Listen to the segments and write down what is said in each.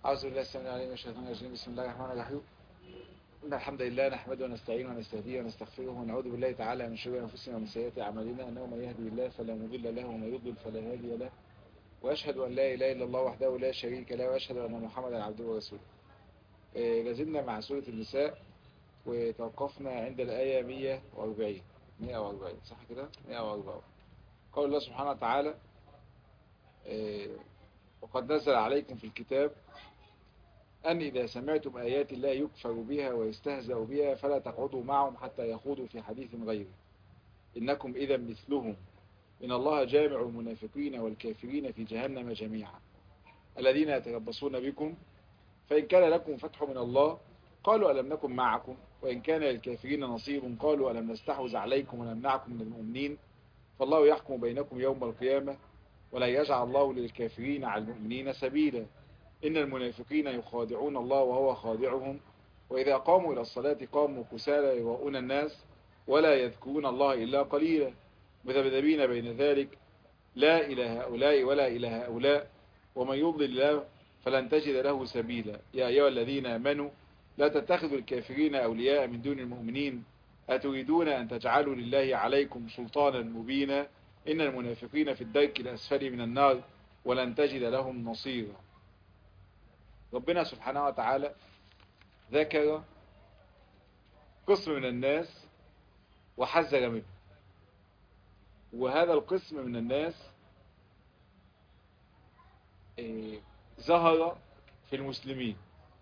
أعوذ بالله السميع العليم من الشيطان الرجيم بسم الله الرحمن الرحيم إن الحمد لله نحمده ونستعينه ونستهديه ونستغفره ونعوذ بالله تعالى من شرور أنفسنا ومن سيئات أعمالنا إنه من يهدي الله فلا مضل له ومن يضلل فلا هادي له وأشهد أن لا إله إلا الله وحده لا شريك له وأشهد أن محمدا عبده ورسوله إيه، لازلنا مع سورة النساء وتوقفنا عند الآية 140 140 صح كده 140 قول الله سبحانه وتعالى إيه، وقد نزل عليكم في الكتاب أن إذا سمعتم آيات الله يكفر بها ويستهزأ بها فلا تقعدوا معهم حتى يخوضوا في حديث غيره إنكم إذا مثلهم إن الله جامع المنافقين والكافرين في جهنم جميعا الذين يتربصون بكم فإن كان لكم فتح من الله قالوا ألم نكن معكم وإن كان للكافرين نصيب قالوا ألم نستحوذ عليكم ونمنعكم من المؤمنين فالله يحكم بينكم يوم القيامة ولا يجعل الله للكافرين على المؤمنين سبيلا إن المنافقين يخادعون الله وهو خادعهم وإذا قاموا إلى الصلاة قاموا كسالى يراؤون الناس ولا يذكرون الله إلا قليلا مذبذبين بين ذلك لا إلى هؤلاء ولا إلى هؤلاء ومن يضلل الله فلن تجد له سبيلا يا أيها الذين آمنوا لا تتخذوا الكافرين أولياء من دون المؤمنين أتريدون أن تجعلوا لله عليكم سلطانا مبينا إن المنافقين في الدرك الأسفل من النار ولن تجد لهم نصيرا ربنا سبحانه وتعالى ذكر قسم من الناس وحذر منه وهذا القسم من الناس إيه، ظهر في المسلمين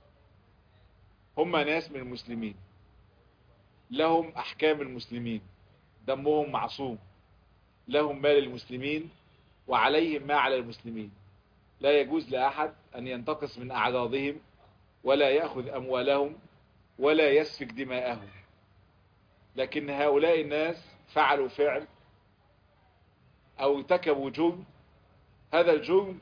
هم ناس من المسلمين لهم أحكام المسلمين دمهم معصوم لهم مال المسلمين وعليهم ما على المسلمين لا يجوز لأحد أن ينتقص من أعراضهم ولا يأخذ أموالهم ولا يسفك دماءهم لكن هؤلاء الناس فعلوا فعل أو ارتكبوا جرم هذا الجرم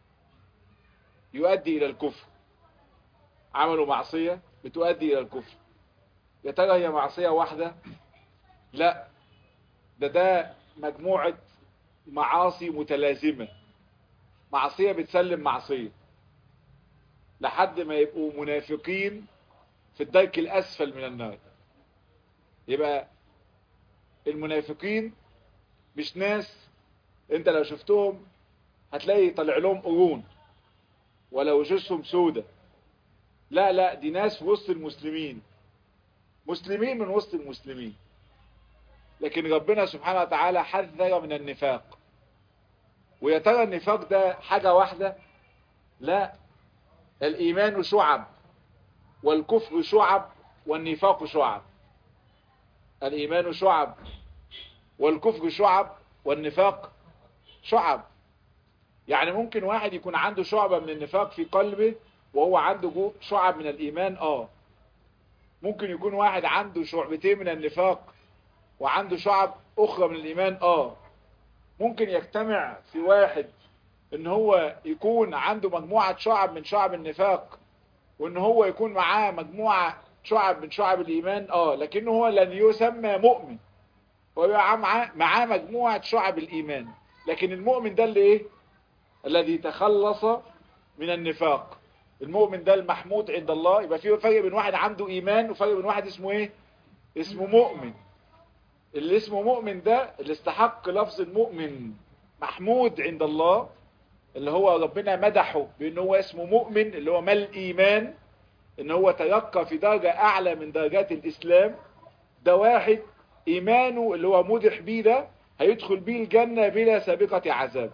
يؤدي إلى الكفر عملوا معصية بتؤدي إلى الكفر يا ترى هي معصية واحدة لا ده ده مجموعة معاصي متلازمة معصية بتسلم معصية لحد ما يبقوا منافقين في الدرك الأسفل من النار يبقى المنافقين مش ناس انت لو شفتهم هتلاقي طلع لهم قرون ولا وجوههم سودة لا لا دي ناس في وسط المسلمين مسلمين من وسط المسلمين لكن ربنا سبحانه وتعالى حذر من النفاق ويا ترى النفاق ده حاجة واحدة لا الإيمان شعب والكفر شعب والنفاق شعب الإيمان شعب والكفر شعب والنفاق شعب يعني ممكن واحد يكون عنده شعبة من النفاق في قلبه وهو عنده شعب من الإيمان آه ممكن يكون واحد عنده شعبتين من النفاق وعنده شعب أخرى من الإيمان آه ممكن يجتمع في واحد ان هو يكون عنده مجموعة شعب من شعب النفاق وان هو يكون معاه مجموعة شعب من شعب الايمان اه لكنه هو لن يسمى مؤمن هو يبقى معاه معاه مجموعة شعب الايمان لكن المؤمن ده اللي ايه الذي تخلص من النفاق المؤمن ده المحمود عند الله يبقى فيه فرق بين واحد عنده ايمان وفرق بين واحد اسمه ايه اسمه مؤمن اللي اسمه مؤمن ده اللي استحق لفظ المؤمن محمود عند الله اللي هو ربنا مدحه بان هو اسمه مؤمن اللي هو مال ايمان ان هو ترقى في درجة اعلى من درجات الاسلام ده واحد ايمانه اللي هو مدح بيه ده هيدخل بيه الجنة بلا سابقة عذاب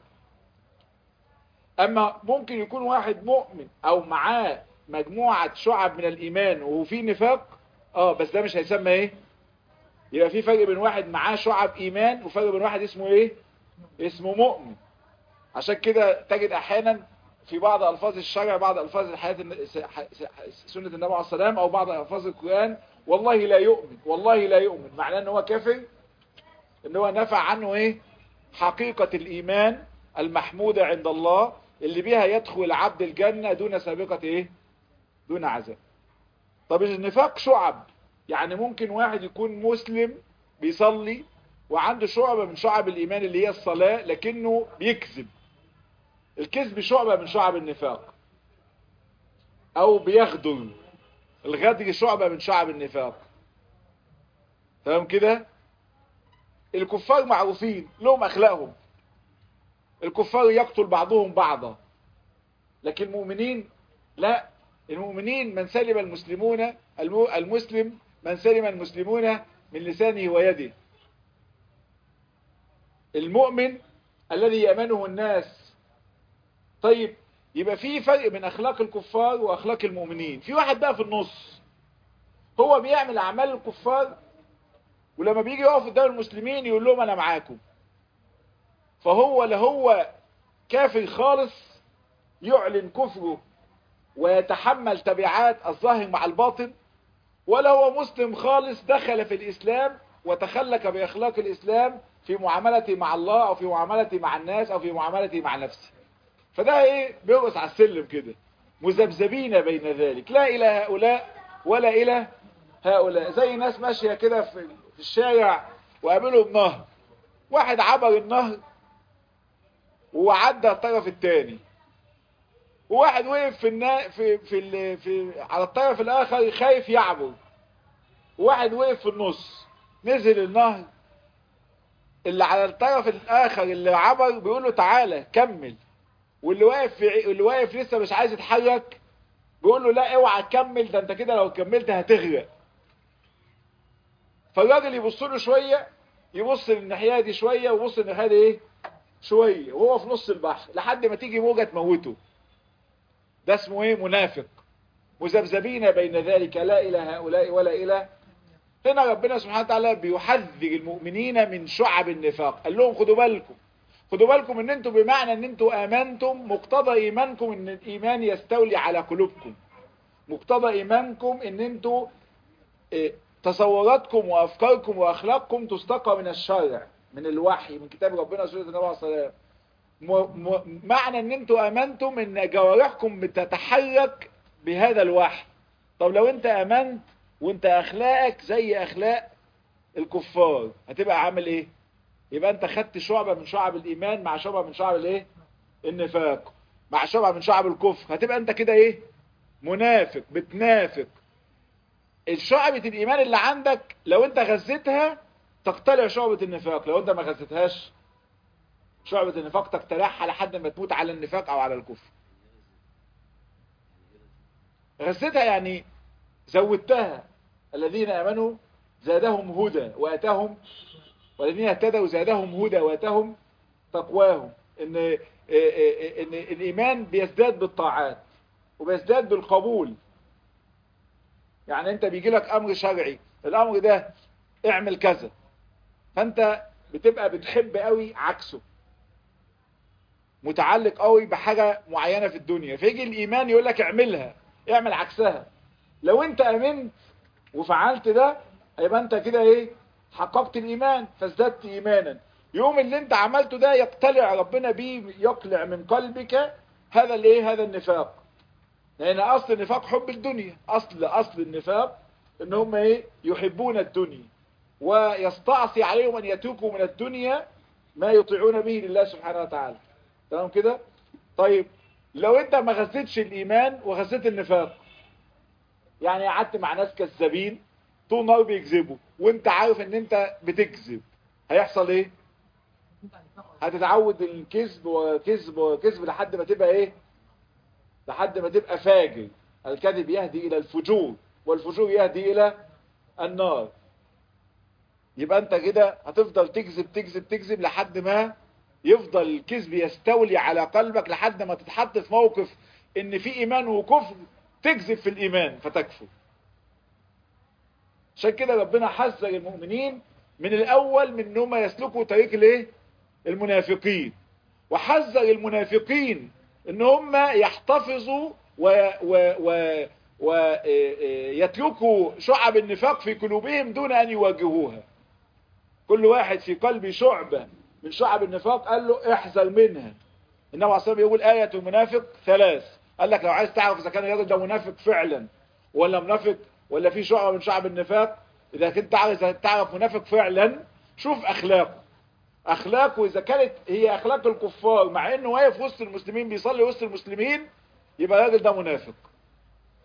اما ممكن يكون واحد مؤمن او معاه مجموعة شعب من الايمان وفي نفاق اه بس ده مش هيسمى ايه يبقى في فرق بين واحد معاه شعب ايمان وفرق بين واحد اسمه ايه اسمه مؤمن عشان كده تجد احيانا في بعض الفاظ الشرع بعض الفاظ الحياة سنة النبي عليه السلام او بعض الفاظ القرآن والله لا يؤمن والله لا يؤمن معناه ان هو كافر ان هو نفع عنه ايه حقيقة الايمان المحمودة عند الله اللي بيها يدخل العبد الجنة دون سابقة ايه دون عذاب طب النفاق شعب يعني ممكن واحد يكون مسلم بيصلي وعنده شعبة من شعب الإيمان اللي هي الصلاة لكنه بيكذب الكذب شعبة من شعب النفاق او بيغدر الغدر شعبة من شعب النفاق تمام كده الكفار معروفين لهم اخلاقهم الكفار يقتل بعضهم بعضا لكن المؤمنين لا المؤمنين من سلم المسلمون المسلم من سلم المسلمون من لسانه ويده المؤمن الذي يأمنه الناس طيب يبقى في فرق بين اخلاق الكفار واخلاق المؤمنين في واحد بقى في النص هو بيعمل اعمال الكفار ولما بيجي يقف قدام المسلمين يقول لهم انا معاكم فهو لا هو كافر خالص يعلن كفره ويتحمل تبعات الظاهر مع الباطن ولا هو مسلم خالص دخل في الإسلام وتخلك بأخلاق الإسلام في معاملته مع الله أو في معاملته مع الناس أو في معاملته مع نفسه فده ايه بيرقص على السلم كده مذبذبين بين ذلك لا إلى هؤلاء ولا إلى هؤلاء زي ناس ماشية كده في الشارع وقابلهم نهر واحد عبر النهر وعدى الطرف الثاني وواحد وقف في النا... في في, ال... في على الطرف الاخر خايف يعبر وواحد وقف في النص نزل النهر اللي على الطرف الاخر اللي عبر بيقول له تعالى كمل واللي واقف في... اللي واقف لسه مش عايز يتحرك بيقول له لا اوعى تكمل ده انت كده لو كملت هتغرق فالراجل يبص له شويه يبص للناحيه دي شويه ويبص للناحيه دي ايه شويه وهو في نص البحر لحد ما تيجي موجه تموته ده اسمه ايه منافق مذبذبين بين ذلك لا الى هؤلاء ولا الى هنا ربنا سبحانه وتعالى بيحذر المؤمنين من شعب النفاق قال لهم خدوا بالكم خدوا بالكم ان انتم بمعنى ان انتم امنتم مقتضى ايمانكم ان الايمان يستولي على قلوبكم مقتضى ايمانكم ان انتم إيه تصوراتكم وافكاركم واخلاقكم تستقى من الشرع من الوحي من كتاب ربنا سورة النبي عليه الصلاة معنى ان انتوا امنتم ان جوارحكم بتتحرك بهذا الوحي طب لو انت امنت وانت اخلاقك زي اخلاق الكفار هتبقى عامل ايه يبقى انت خدت شعبة من شعب الايمان مع شعبة من شعب الايه النفاق مع شعبة من شعب الكفر هتبقى انت كده ايه منافق بتنافق الشعبة الايمان اللي عندك لو انت غزتها تقتلع شعبة النفاق لو انت ما غزتهاش شعبة النفاق تقتلعها لحد ما تموت على النفاق او على الكفر غزتها يعني زودتها الذين امنوا زادهم هدى واتاهم والذين اهتدوا زادهم هدى واتاهم تقواهم ان ان الايمان بيزداد بالطاعات وبيزداد بالقبول يعني انت بيجي لك امر شرعي الامر ده اعمل كذا فانت بتبقى بتحب قوي عكسه متعلق قوي بحاجة معينة في الدنيا فيجي الايمان يقول لك اعملها اعمل عكسها لو انت امنت وفعلت ده يبقى انت كده ايه حققت الايمان فازددت ايمانا يوم اللي انت عملته ده يقتلع ربنا بيه يقلع من قلبك هذا الايه هذا النفاق لان اصل النفاق حب الدنيا اصل اصل النفاق ان هم ايه يحبون الدنيا ويستعصي عليهم ان يتوكوا من الدنيا ما يطيعون به لله سبحانه وتعالى تمام كده طيب لو انت ما غزتش الايمان وغزيت النفاق يعني قعدت مع ناس كذابين طول نهار بيكذبوا وانت عارف ان انت بتكذب هيحصل ايه هتتعود الكذب وكذب وكذب لحد ما تبقى ايه لحد ما تبقى فاجر الكذب يهدي الى الفجور والفجور يهدي الى النار يبقى انت كده هتفضل تكذب تكذب تكذب لحد ما يفضل الكذب يستولي على قلبك لحد ما تتحط في موقف ان في ايمان وكفر تكذب في الايمان فتكفر عشان كده ربنا حذر المؤمنين من الاول من انهم يسلكوا طريق الايه المنافقين وحذر المنافقين ان هم يحتفظوا و و و ويتركوا شعب النفاق في قلوبهم دون ان يواجهوها كل واحد في قلبه شعبة من شعب النفاق قال له احذر منها النبي عليه الصلاة يقول آية المنافق ثلاث قال لك لو عايز تعرف إذا كان الراجل ده منافق فعلا ولا منافق ولا في شعبة من شعب النفاق إذا كنت عايز تعرف منافق فعلا شوف أخلاقه أخلاقه إذا كانت هي أخلاق الكفار مع إنه واقف وسط المسلمين بيصلي وسط المسلمين يبقى الراجل ده منافق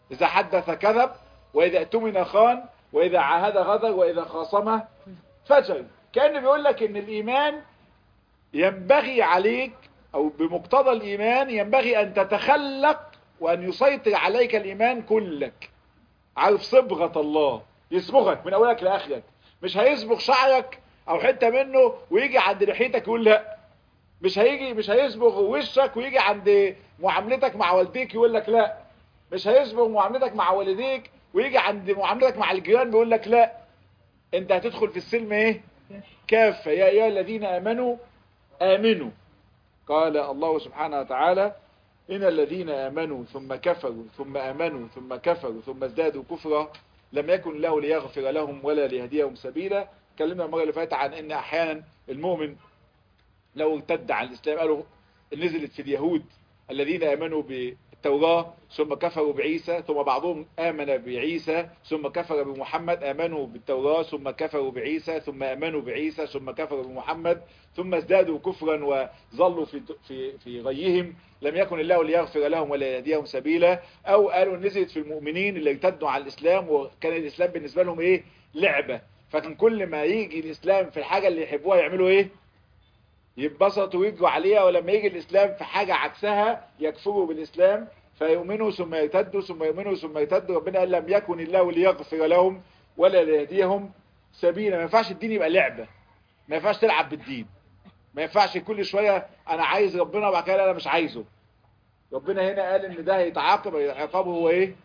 إذا حدث كذب وإذا اؤتمن خان وإذا عاهد غدر وإذا خاصم فجر كأنه بيقول لك إن الإيمان ينبغي عليك أو بمقتضى الإيمان ينبغي أن تتخلق وأن يسيطر عليك الإيمان كلك عارف صبغة الله يصبغك من أولك لآخرك مش هيصبغ شعرك أو حتة منه ويجي عند لحيتك يقول لا مش هيجي مش هيصبغ وشك ويجي عند معاملتك مع والديك يقول لك لا مش هيصبغ معاملتك مع والديك ويجي عند معاملتك مع الجيران بيقول لك لا انت هتدخل في السلم ايه كافة يا ايها الذين امنوا امنوا قال الله سبحانه وتعالى إن الذين آمنوا ثم كفروا ثم آمنوا ثم كفروا ثم ازدادوا كفرا لم يكن الله ليغفر لهم ولا ليهديهم سبيلا اتكلمنا المرة اللي فاتت عن ان احيانا المؤمن لو ارتد عن الاسلام قالوا نزلت في اليهود الذين امنوا بالتوراة ثم كفروا بعيسى ثم بعضهم امن بعيسى ثم كفر بمحمد امنوا بالتوراة ثم كفروا بعيسى ثم امنوا بعيسى ثم كفروا بمحمد ثم ازدادوا كفرا وظلوا في في في غيهم لم يكن الله ليغفر لهم ولا يهديهم سبيلا او قالوا نزلت في المؤمنين اللي ارتدوا على الاسلام وكان الاسلام بالنسبة لهم ايه لعبة فكان كل ما يجي الاسلام في الحاجة اللي يحبوها يعملوا ايه يتبسطوا ويجوا عليها ولما يجي الاسلام في حاجة عكسها يكفروا بالاسلام فيؤمنوا ثم يرتدوا ثم يؤمنوا ثم يرتدوا ربنا قال لم يكن الله ليغفر لهم ولا ليهديهم سبيلا ما ينفعش الدين يبقى لعبة ما ينفعش تلعب بالدين ما ينفعش كل شوية انا عايز ربنا وبعد كده انا مش عايزه ربنا هنا قال ان ده هيتعاقب عقابه هو ايه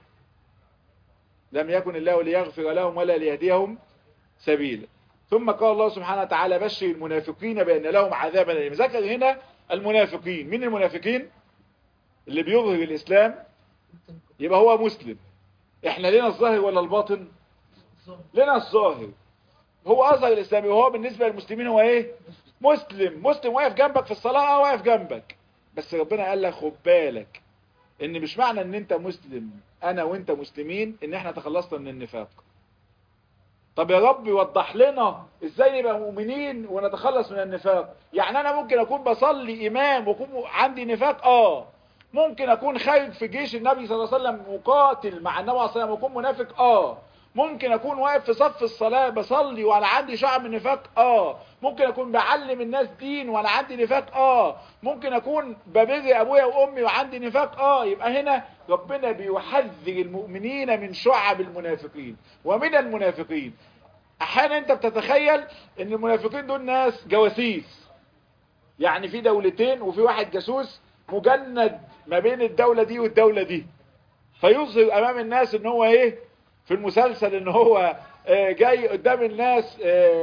لم يكن الله ليغفر لهم ولا ليهديهم سبيلا ثم قال الله سبحانه وتعالى بشر المنافقين بأن لهم عذابا أليما ذكر هنا المنافقين مين المنافقين اللي بيظهر الإسلام يبقى هو مسلم احنا لنا الظاهر ولا الباطن لنا الظاهر هو أظهر الإسلام وهو بالنسبة للمسلمين هو ايه مسلم مسلم واقف جنبك في الصلاة اه واقف جنبك بس ربنا قال لك خد بالك ان مش معنى ان انت مسلم انا وانت مسلمين ان احنا تخلصنا من النفاق طب يا رب وضح لنا ازاي نبقى مؤمنين ونتخلص من النفاق يعني انا ممكن اكون بصلي امام واكون عندي نفاق اه ممكن اكون خارج في جيش النبي صلى الله عليه وسلم مقاتل مع النبي صلى الله عليه وسلم واكون منافق اه ممكن اكون واقف في صف الصلاة بصلي وانا عندي شعب من نفاق اه ممكن اكون بعلم الناس دين وانا عندي نفاق اه ممكن اكون ببر ابويا وامي وعندي نفاق اه يبقى هنا ربنا بيحذر المؤمنين من شعب المنافقين ومن المنافقين احيانا انت بتتخيل ان المنافقين دول ناس جواسيس يعني في دولتين وفي واحد جاسوس مجند ما بين الدولة دي والدولة دي فيظهر امام الناس ان هو ايه في المسلسل ان هو جاي قدام الناس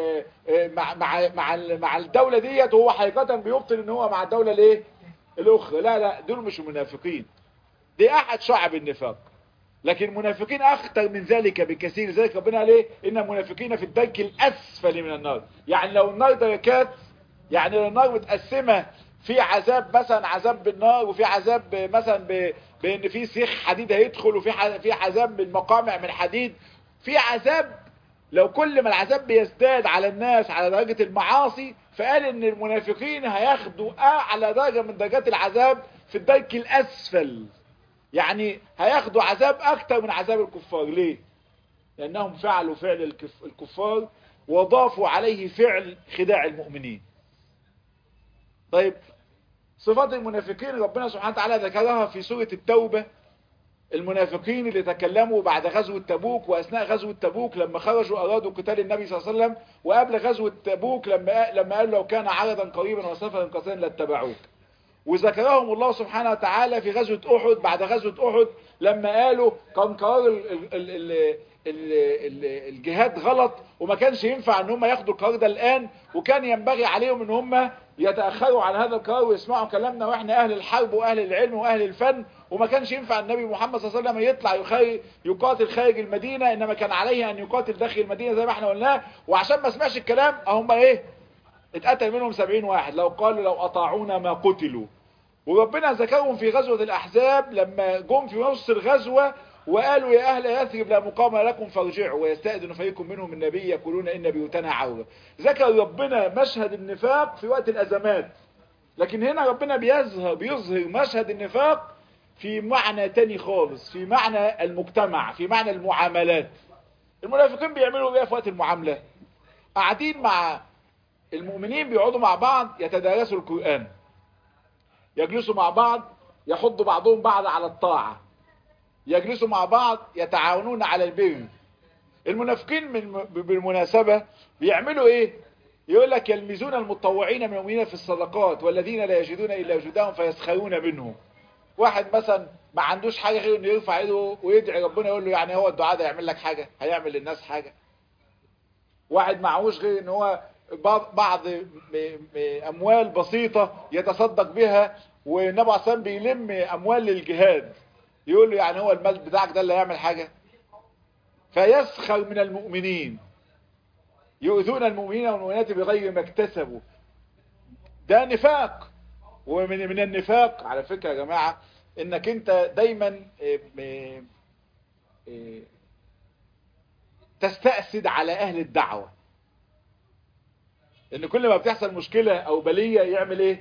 مع مع مع مع الدولة ديت وهو حقيقة بيبطل ان هو مع الدولة الايه الاخرى لا لا دول مش منافقين دي احد شعب النفاق لكن المنافقين اخطر من ذلك بكثير ذلك ربنا قال ايه ان المنافقين في الدرك الاسفل من النار يعني لو النار دركات يعني لو النار متقسمه في عذاب مثلا عذاب بالنار وفي عذاب مثلا ب... بان في سيخ حديد هيدخل وفي ح... في عذاب بالمقامع من حديد في عذاب لو كل ما العذاب بيزداد على الناس على درجة المعاصي فقال ان المنافقين هياخدوا اعلى درجة من درجات العذاب في الدرك الاسفل يعني هياخدوا عذاب اكتر من عذاب الكفار ليه لانهم فعلوا فعل الكف... الكفار وضافوا عليه فعل خداع المؤمنين طيب صفات المنافقين ربنا سبحانه وتعالى ذكرها في سورة التوبة المنافقين اللي تكلموا بعد غزوة تبوك وأثناء غزوة تبوك لما خرجوا أرادوا قتال النبي صلى الله عليه وسلم وقبل غزوة تبوك لما لما قال لو كان عرضا قريبا وسفرا قصيرا لاتبعوك وذكرهم الله سبحانه وتعالى في غزوة أحد بعد غزوة أحد لما قالوا كان قرار ال ال ال ال ال الجهاد غلط وما كانش ينفع ان هم ياخدوا القرار ده الآن وكان ينبغي عليهم ان هم يتأخروا عن هذا القرار ويسمعوا كلامنا واحنا اهل الحرب واهل العلم واهل الفن وما كانش ينفع النبي محمد صلى الله عليه وسلم يطلع يقاتل خارج المدينة انما كان عليه ان يقاتل داخل المدينة زي ما احنا قلنا وعشان ما سمعش الكلام هم ايه اتقتل منهم سبعين واحد لو قالوا لو اطاعونا ما قتلوا وربنا ذكرهم في غزوة الاحزاب لما جم في نص الغزوة وقالوا يا اهل يثرب لا مقام لكم فارجعوا ويستأذن فريق منهم النبي يقولون ان بيوتنا عورة ذكر ربنا مشهد النفاق في وقت الازمات لكن هنا ربنا بيظهر بيظهر مشهد النفاق في معنى تاني خالص في معنى المجتمع في معنى المعاملات المنافقين بيعملوا ايه في وقت المعاملة قاعدين مع المؤمنين بيقعدوا مع بعض يتدارسوا القرآن يجلسوا مع بعض يحضوا بعضهم بعض على الطاعة يجلسوا مع بعض يتعاونون على البر المنافقين من بالمناسبة بيعملوا ايه يقول لك يلمزون المتطوعين من المؤمنين في الصدقات والذين لا يجدون الا وجودهم فيسخرون منهم واحد مثلا ما عندوش حاجة غير انه يرفع ايده ويدعي ربنا يقول له يعني هو الدعاء ده يعمل لك حاجة هيعمل للناس حاجة واحد معهوش غير ان هو بعض اموال بسيطة يتصدق بها والنبي عليه بيلم اموال للجهاد يقول له يعني هو المال بتاعك ده اللي هيعمل حاجة فيسخر من المؤمنين يؤذون المؤمنين والمؤمنات بغير ما اكتسبوا ده نفاق ومن من النفاق على فكرة يا جماعة انك انت دايما تستأسد على اهل الدعوة ان كل ما بتحصل مشكلة او بلية يعمل ايه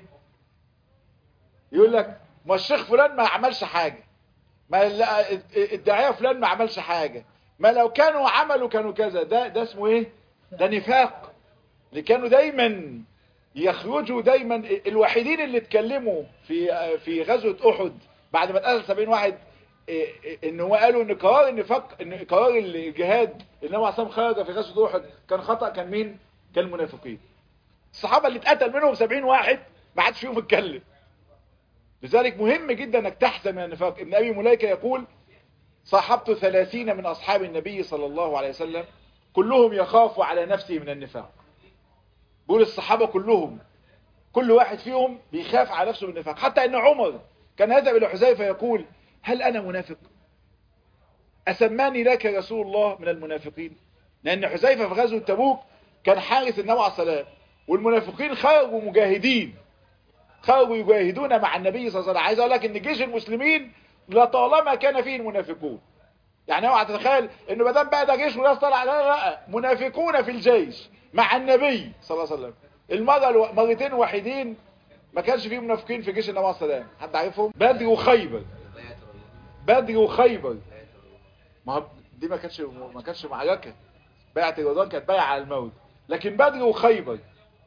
يقول لك ما الشيخ فلان ما عملش حاجة ما الداعية فلان ما عملش حاجة ما لو كانوا عملوا كانوا كذا ده ده اسمه ايه ده نفاق اللي كانوا دايما يخرجوا دايما الوحيدين اللي اتكلموا في في غزوة احد بعد ما اتقتل 70 واحد ان هو قالوا ان قرار النفاق ان قرار الجهاد النبي عليه خرج في غزوة احد كان خطأ كان مين كان المنافقين الصحابة اللي اتقتل منهم 70 واحد ما حدش فيهم اتكلم لذلك مهم جدا انك تحزن من النفاق ابن ابي مليكة يقول صاحبت ثلاثين من اصحاب النبي صلى الله عليه وسلم كلهم يخاف على نفسه من النفاق بيقول الصحابة كلهم كل واحد فيهم بيخاف على نفسه من النفاق حتى ان عمر كان يذهب الى حذيفه يقول هل انا منافق اسماني لك رسول الله من المنافقين لان حذيفه في غزوه تبوك كان حارس النبي عليه الصلاه والمنافقين خرجوا مجاهدين خرجوا يجاهدون مع النبي صلى الله عليه وسلم عايز اقول لك ان جيش المسلمين لطالما كان فيه المنافقون يعني اوعى تتخيل انه ما دام بقى ده جيش وناس طالع لا لا منافقون في الجيش مع النبي صلى الله عليه وسلم المرة مرتين وحيدين ما كانش فيه منافقين في جيش النبي عليه السلام حد عارفهم بدر وخيبر بدر وخيبر ما دي ما كانتش ما كانتش معركه بيعه الرضوان كانت بايعه على الموت لكن بدر وخيبر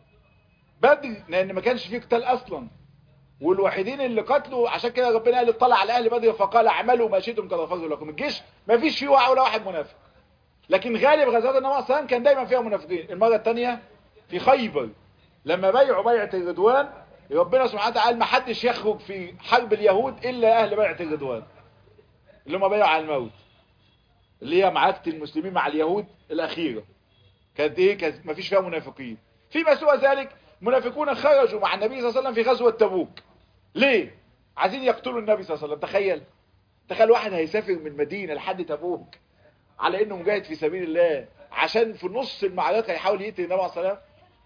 بدر لان ما كانش فيه قتال اصلا والوحيدين اللي قتلوا عشان كده ربنا قال اطلع على اهل بدر فقال اعملوا ما شئتم قد غفرت لكم الجيش ما فيش فيه ولا واحد منافق لكن غالب غزوات النبي صلى الله عليه وسلم كان دايما فيها منافقين المره الثانيه في خيبر لما بيعوا بيعه الرضوان ربنا سبحانه وتعالى ما حدش يخرج في حرب اليهود الا اهل بيعه الرضوان اللي هم بيعوا على الموت اللي هي معركه المسلمين مع اليهود الاخيره كانت ايه كانت ما فيش فيها منافقين فيما سوى ذلك منافقون خرجوا مع النبي صلى الله عليه وسلم في غزوه تبوك ليه عايزين يقتلوا النبي صلى الله عليه وسلم تخيل تخيل واحد هيسافر من مدينه لحد تبوك على انه مجاهد في سبيل الله عشان في نص المعركه يحاول يقتل النبي عليه الصلاه والسلام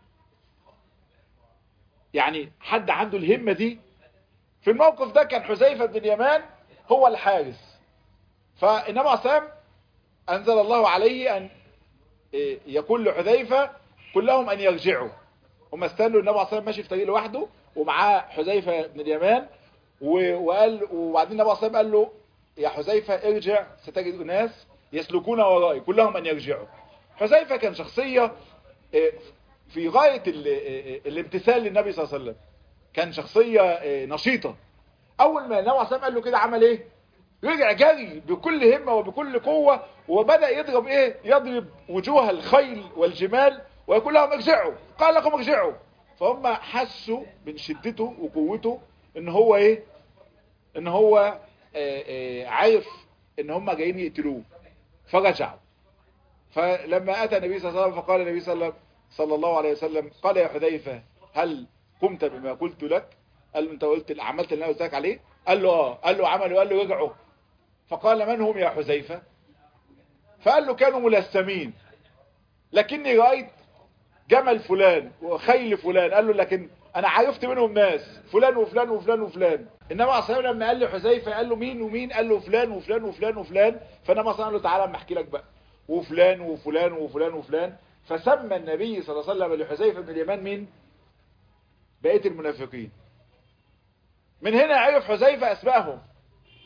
يعني حد عنده الهمه دي في الموقف ده كان حذيفه بن اليمان هو الحارس فالنبي عليه الصلاه والسلام انزل الله عليه ان يقول لحذيفه كلهم ان يرجعوا هم استنوا النبي عليه الصلاه والسلام ماشي في طريق لوحده ومعاه حذيفه بن اليمان وقال وبعدين النبي عليه الصلاه والسلام قال له يا حذيفه ارجع ستجد ناس يسلكون ورائي كلهم ان يرجعوا حذيفه كان شخصيه في غايه الامتثال للنبي صلى الله عليه وسلم كان شخصيه نشيطه اول ما النبي عليه الصلاه والسلام قال له كده عمل ايه رجع جري بكل همه وبكل قوه وبدا يضرب ايه يضرب وجوه الخيل والجمال ويقول لهم ارجعوا قال لكم ارجعوا فهم حسوا من شدته وقوته ان هو ايه ان هو آآ آآ عارف ان هم جايين يقتلوه فرجعوا فلما اتى النبي صلى الله عليه وسلم فقال النبي صلى الله عليه وسلم قال يا حذيفه هل قمت بما قلت لك قال له انت قلت عملت اللي انا قلت لك عليه قال له اه قال له عملوا قال له رجعوا فقال من هم يا حذيفه فقال له كانوا ملثمين لكني رايت جمل فلان وخيل فلان قال له لكن انا عرفت منهم ناس فلان وفلان وفلان وفلان انما اصلا لما قال له حذيفه قال له مين ومين قال له فلان وفلان وفلان وفلان فانما اصلا قال له تعالى اما احكي لك بقى وفلان وفلان وفلان وفلان فسمى النبي صلى الله عليه وسلم لحذيفه بن اليمان مين بقيه المنافقين من هنا عرف حذيفه اسمائهم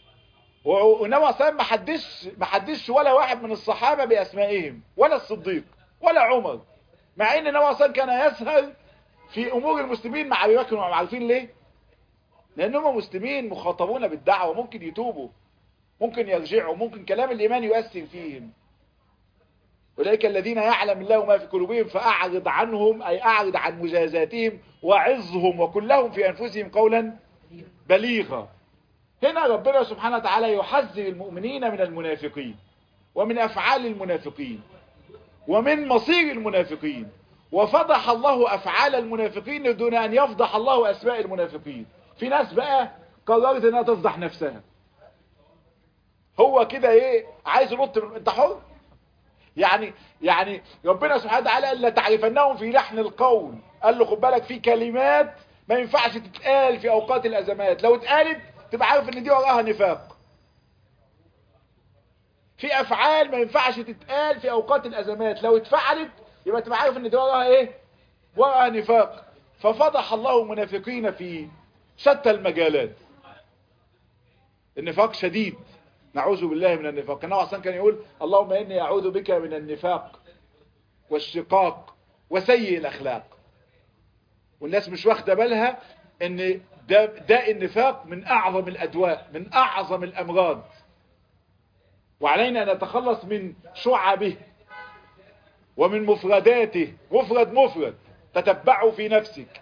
والنبي صلى ما حدش ما حدش ولا واحد من الصحابه باسمائهم ولا الصديق ولا عمر مع ان النبي صلى كان يسهل في امور المسلمين مع ابي بكر وعمر عارفين ليه لانهم مسلمين مخاطبون بالدعوه ممكن يتوبوا ممكن يرجعوا ممكن كلام الايمان يؤثر فيهم أولئك الذين يعلم الله ما في قلوبهم فأعرض عنهم أي أعرض عن مجازاتهم وعظهم وكلهم في أنفسهم قولا بليغا هنا ربنا سبحانه وتعالى يحذر المؤمنين من المنافقين ومن أفعال المنافقين ومن مصير المنافقين وفضح الله أفعال المنافقين دون أن يفضح الله أسماء المنافقين في ناس بقى قررت أنها تفضح نفسها هو كده ايه عايز ينط من انت حر يعني يعني ربنا سبحانه وتعالى قال لا تعرفنهم في لحن القول قال له خد بالك في كلمات ما ينفعش تتقال في اوقات الازمات لو اتقالت تبقى عارف ان دي وراها نفاق في افعال ما ينفعش تتقال في اوقات الازمات لو اتفعلت يبقى تبقى عارف ان دي وراها ايه وراها نفاق ففضح الله المنافقين في شتى المجالات النفاق شديد نعوذ بالله من النفاق النبي اصلا كان يقول اللهم اني اعوذ بك من النفاق والشقاق وسيء الاخلاق والناس مش واخده بالها ان ده داء النفاق من اعظم الادواء من اعظم الامراض وعلينا ان نتخلص من شعبه ومن مفرداته مفرد مفرد تتبعه في نفسك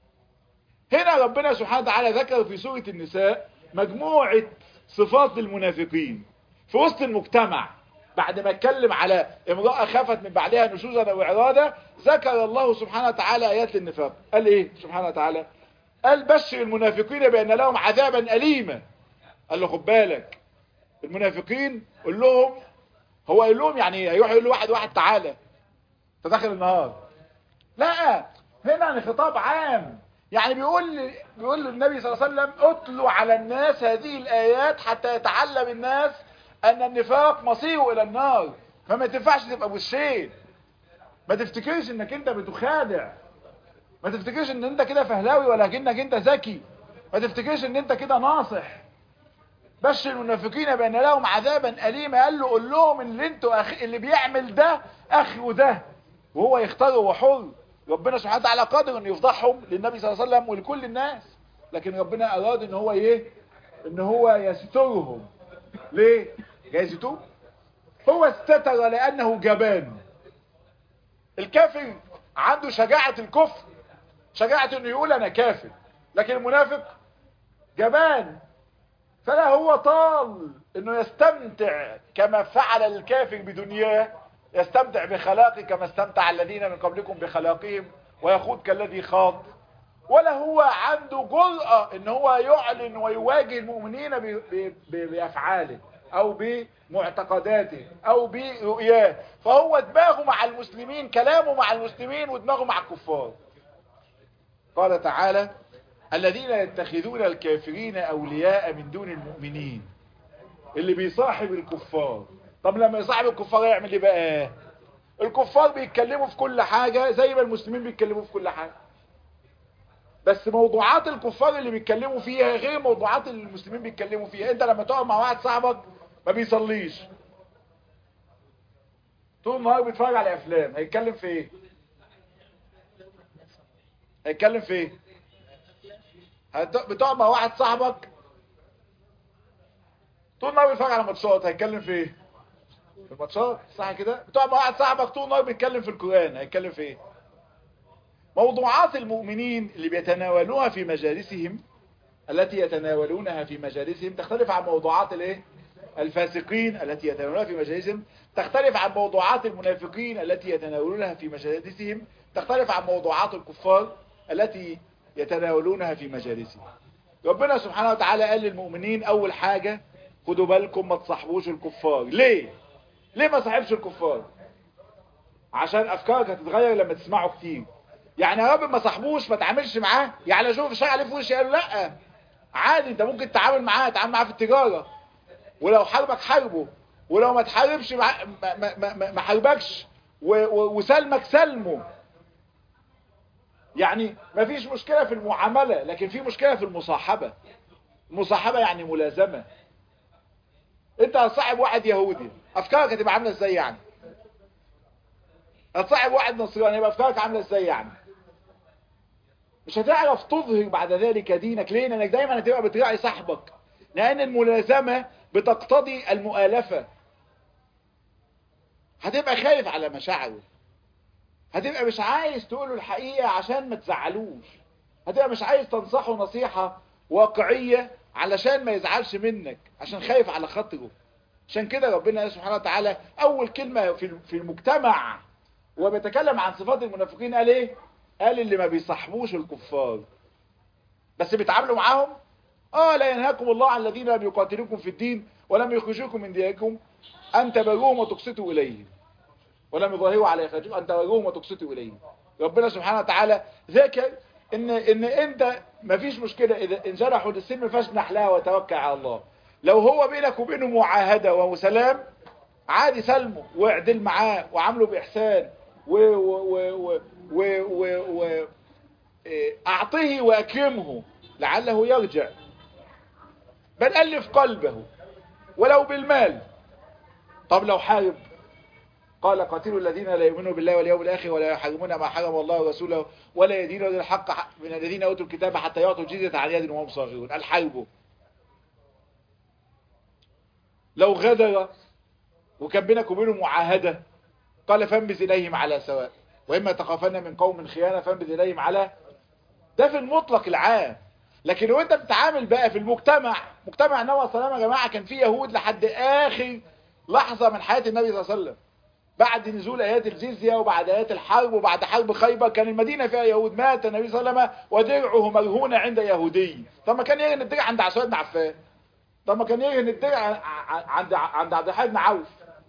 هنا ربنا سبحانه وتعالى ذكر في سورة النساء مجموعة صفات المنافقين في وسط المجتمع بعد ما اتكلم على امرأة خافت من بعدها نشوزا وإرادة ذكر الله سبحانه وتعالى آيات النفاق قال ايه سبحانه وتعالى قال بشر المنافقين بأن لهم عذابا أليما قال له خد بالك المنافقين قول لهم هو قال لهم يعني هيروح يقول له واحد واحد تعالى تدخل النهار لا هنا يعني خطاب عام يعني بيقول بيقول النبي صلى الله عليه وسلم اتلوا على الناس هذه الآيات حتى يتعلم الناس أن النفاق مصيره إلى النار فما تنفعش تبقى بالشيء ما تفتكرش انك انت بتخادع ما تفتكرش ان انت كده فهلاوي ولكنك انت ذكي ما تفتكرش ان انت كده ناصح بشر المنافقين بان لهم عذابا أليما قال له قول لهم اللي انتوا أخ... اللي بيعمل ده اخره ده وهو يختار هو حر ربنا سبحانه وتعالى قادر ان يفضحهم للنبي صلى الله عليه وسلم ولكل الناس لكن ربنا اراد ان هو ايه ان هو يسترهم ليه جايز يتوب هو استتر لانه جبان الكافر عنده شجاعة الكفر شجاعة انه يقول انا كافر لكن المنافق جبان فلا هو طال انه يستمتع كما فعل الكافر بدنياه يستمتع بخلاقه كما استمتع الذين من قبلكم بخلاقهم ويخوض كالذي خاض ولا هو عنده جرأة ان هو يعلن ويواجه المؤمنين بافعاله او بمعتقداته او برؤياه فهو دماغه مع المسلمين كلامه مع المسلمين ودماغه مع الكفار قال تعالى الذين يتخذون الكافرين اولياء من دون المؤمنين اللي بيصاحب الكفار طب لما يصاحب الكفار يعمل ايه بقى الكفار بيتكلموا في كل حاجة زي ما المسلمين بيتكلموا في كل حاجة بس موضوعات الكفار اللي بيتكلموا فيها غير موضوعات اللي المسلمين بيتكلموا فيها انت لما تقعد مع واحد صاحبك ما بيصليش طول النهار بيتفرج على افلام هيتكلم في ايه هيتكلم في ايه بتقعد مع واحد صاحبك طول النهار بيتفرج على ماتشات هيتكلم في ايه في الماتشات صح كده بتقعد مع واحد صاحبك طول النهار بيتكلم في القران هيتكلم في ايه موضوعات المؤمنين اللي بيتناولوها في مجالسهم التي يتناولونها في مجالسهم تختلف عن موضوعات الايه الفاسقين التي يتناولونها في مجالسهم تختلف عن موضوعات المنافقين التي يتناولونها في مجالسهم تختلف عن موضوعات الكفار التي يتناولونها في مجالسهم ربنا سبحانه وتعالى قال للمؤمنين اول حاجة خدوا بالكم ما تصاحبوش الكفار ليه ليه ما صاحبش الكفار عشان افكارك هتتغير لما تسمعوا كتير يعني يا رب ما صاحبوش ما تعاملش معاه يعني شوف شيء عليه في وشي قالوا لا عادي انت ممكن تتعامل معاه تتعامل معاه في التجارة ولو حاربك حاربه ولو ما تحاربش ما, ما, ما, ما حاربكش وسلمك سلمه يعني ما فيش مشكلة في المعاملة لكن في مشكلة في المصاحبة المصاحبة يعني ملازمة انت هتصاحب واحد يهودي افكارك هتبقى عامله ازاي يعني هتصاحب واحد نصراني يبقى افكارك عامله ازاي يعني مش هتعرف تظهر بعد ذلك دينك ليه لانك دايما هتبقى بتراعي صاحبك لان الملازمه بتقتضي المؤالفه هتبقى خايف على مشاعره هتبقى مش عايز تقوله الحقيقه عشان ما تزعلوش هتبقى مش عايز تنصحه نصيحه واقعيه علشان ما يزعلش منك عشان خايف على خاطره عشان كده ربنا سبحانه وتعالى اول كلمة في في المجتمع وبيتكلم عن صفات المنافقين قال ايه قال اللي ما بيصاحبوش الكفار بس بيتعاملوا معاهم اه لا ينهاكم الله عن الذين لم يقاتلوكم في الدين ولم يخرجوكم من دياركم ان تبروهم وتقسطوا اليهم ولم يظاهروا على اخراجكم ان تبروهم وتقسطوا اليهم ربنا سبحانه وتعالى ذكر ان ان انت مفيش مشكله اذا انجرحوا للسلم فاشنح لها وتوكل على الله لو هو بينك وبينه معاهده وسلام عادي سلمه واعدل معاه وعامله باحسان و و و و و و اعطيه واكرمه لعله يرجع بل الف قلبه ولو بالمال طب لو حارب قال قاتلوا الذين لا يؤمنوا بالله واليوم الآخر ولا يحرمون ما حرم الله ورسوله ولا يدينوا الحق من الذين أوتوا الكتاب حتى يعطوا الجزية عن يد وهم صاغرون الحرب لو غدر وكان بينك وبينه معاهدة قال فانبذ إليهم على سواء وإما تخافن من قوم خيانة فانبذ إليهم على ده في المطلق العام لكن لو انت بتتعامل بقى في المجتمع مجتمع النبي صلى الله عليه وسلم يا جماعه كان فيه يهود لحد اخر لحظه من حياه النبي صلى الله عليه وسلم بعد نزول ايات الجزيه وبعد ايات الحرب وبعد حرب خيبر كان المدينه فيها يهود مات النبي صلى الله عليه وسلم ودرعه مرهون عند يهودي طب ما كان يرهن الدرع عند عثمان بن عفان طب ما كان يرهن الدرع عند عند عبد الحليم بن عوف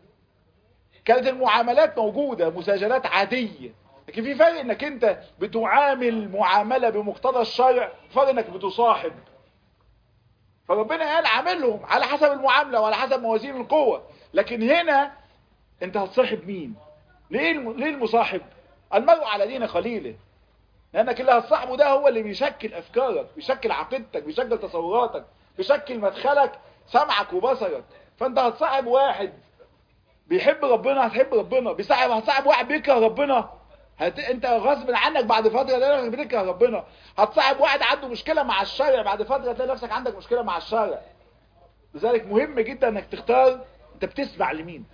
كانت المعاملات موجوده مساجلات عاديه لكن في فرق انك انت بتعامل معامله بمقتضى الشرع فرق انك بتصاحب فربنا قال عاملهم على حسب المعامله وعلى حسب موازين القوه لكن هنا انت هتصاحب مين ليه ليه المصاحب المرء على دين خليله لانك اللي هتصاحبه ده هو اللي بيشكل افكارك بيشكل عقيدتك بيشكل تصوراتك بيشكل مدخلك سمعك وبصرك فانت هتصاحب واحد بيحب ربنا هتحب ربنا بيصاحب هتصاحب واحد بيكره ربنا هت... انت غصب عنك بعد فتره تلاقي نفسك بتكره ربنا هتصاحب واحد عنده مشكله مع الشرع بعد فتره تلاقي نفسك عندك مشكله مع الشرع لذلك مهم جدا انك تختار انت بتسمع لمين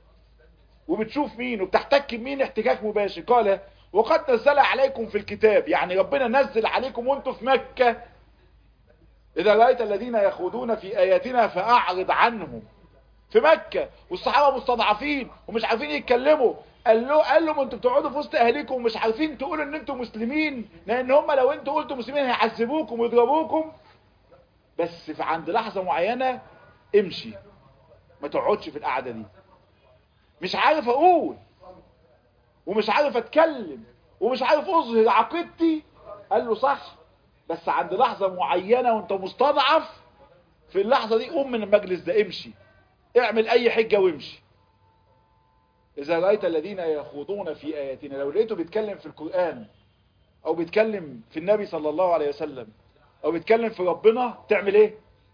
وبتشوف مين وبتحتك بمين احتكاك مباشر قال وقد نزل عليكم في الكتاب يعني ربنا نزل عليكم وانتم في مكة اذا رأيت الذين يخوضون في اياتنا فاعرض عنهم في مكة والصحابة مستضعفين ومش عارفين يتكلموا قال له قال لهم انتوا بتقعدوا في وسط اهليكم ومش عارفين تقولوا ان انتوا مسلمين لان هم لو انتوا قلتوا مسلمين هيعذبوكم ويضربوكم بس في عند لحظة معينة امشي ما تقعدش في القعدة دي مش عارف اقول ومش عارف اتكلم ومش عارف اظهر عقيدتي قال له صح بس عند لحظة معينة وانت مستضعف في اللحظة دي قوم من المجلس ده امشي اعمل اي حجة وامشي اذا رأيت الذين يخوضون في اياتنا لو لقيته بيتكلم في القرآن او بيتكلم في النبي صلى الله عليه وسلم او بيتكلم في ربنا تعمل ايه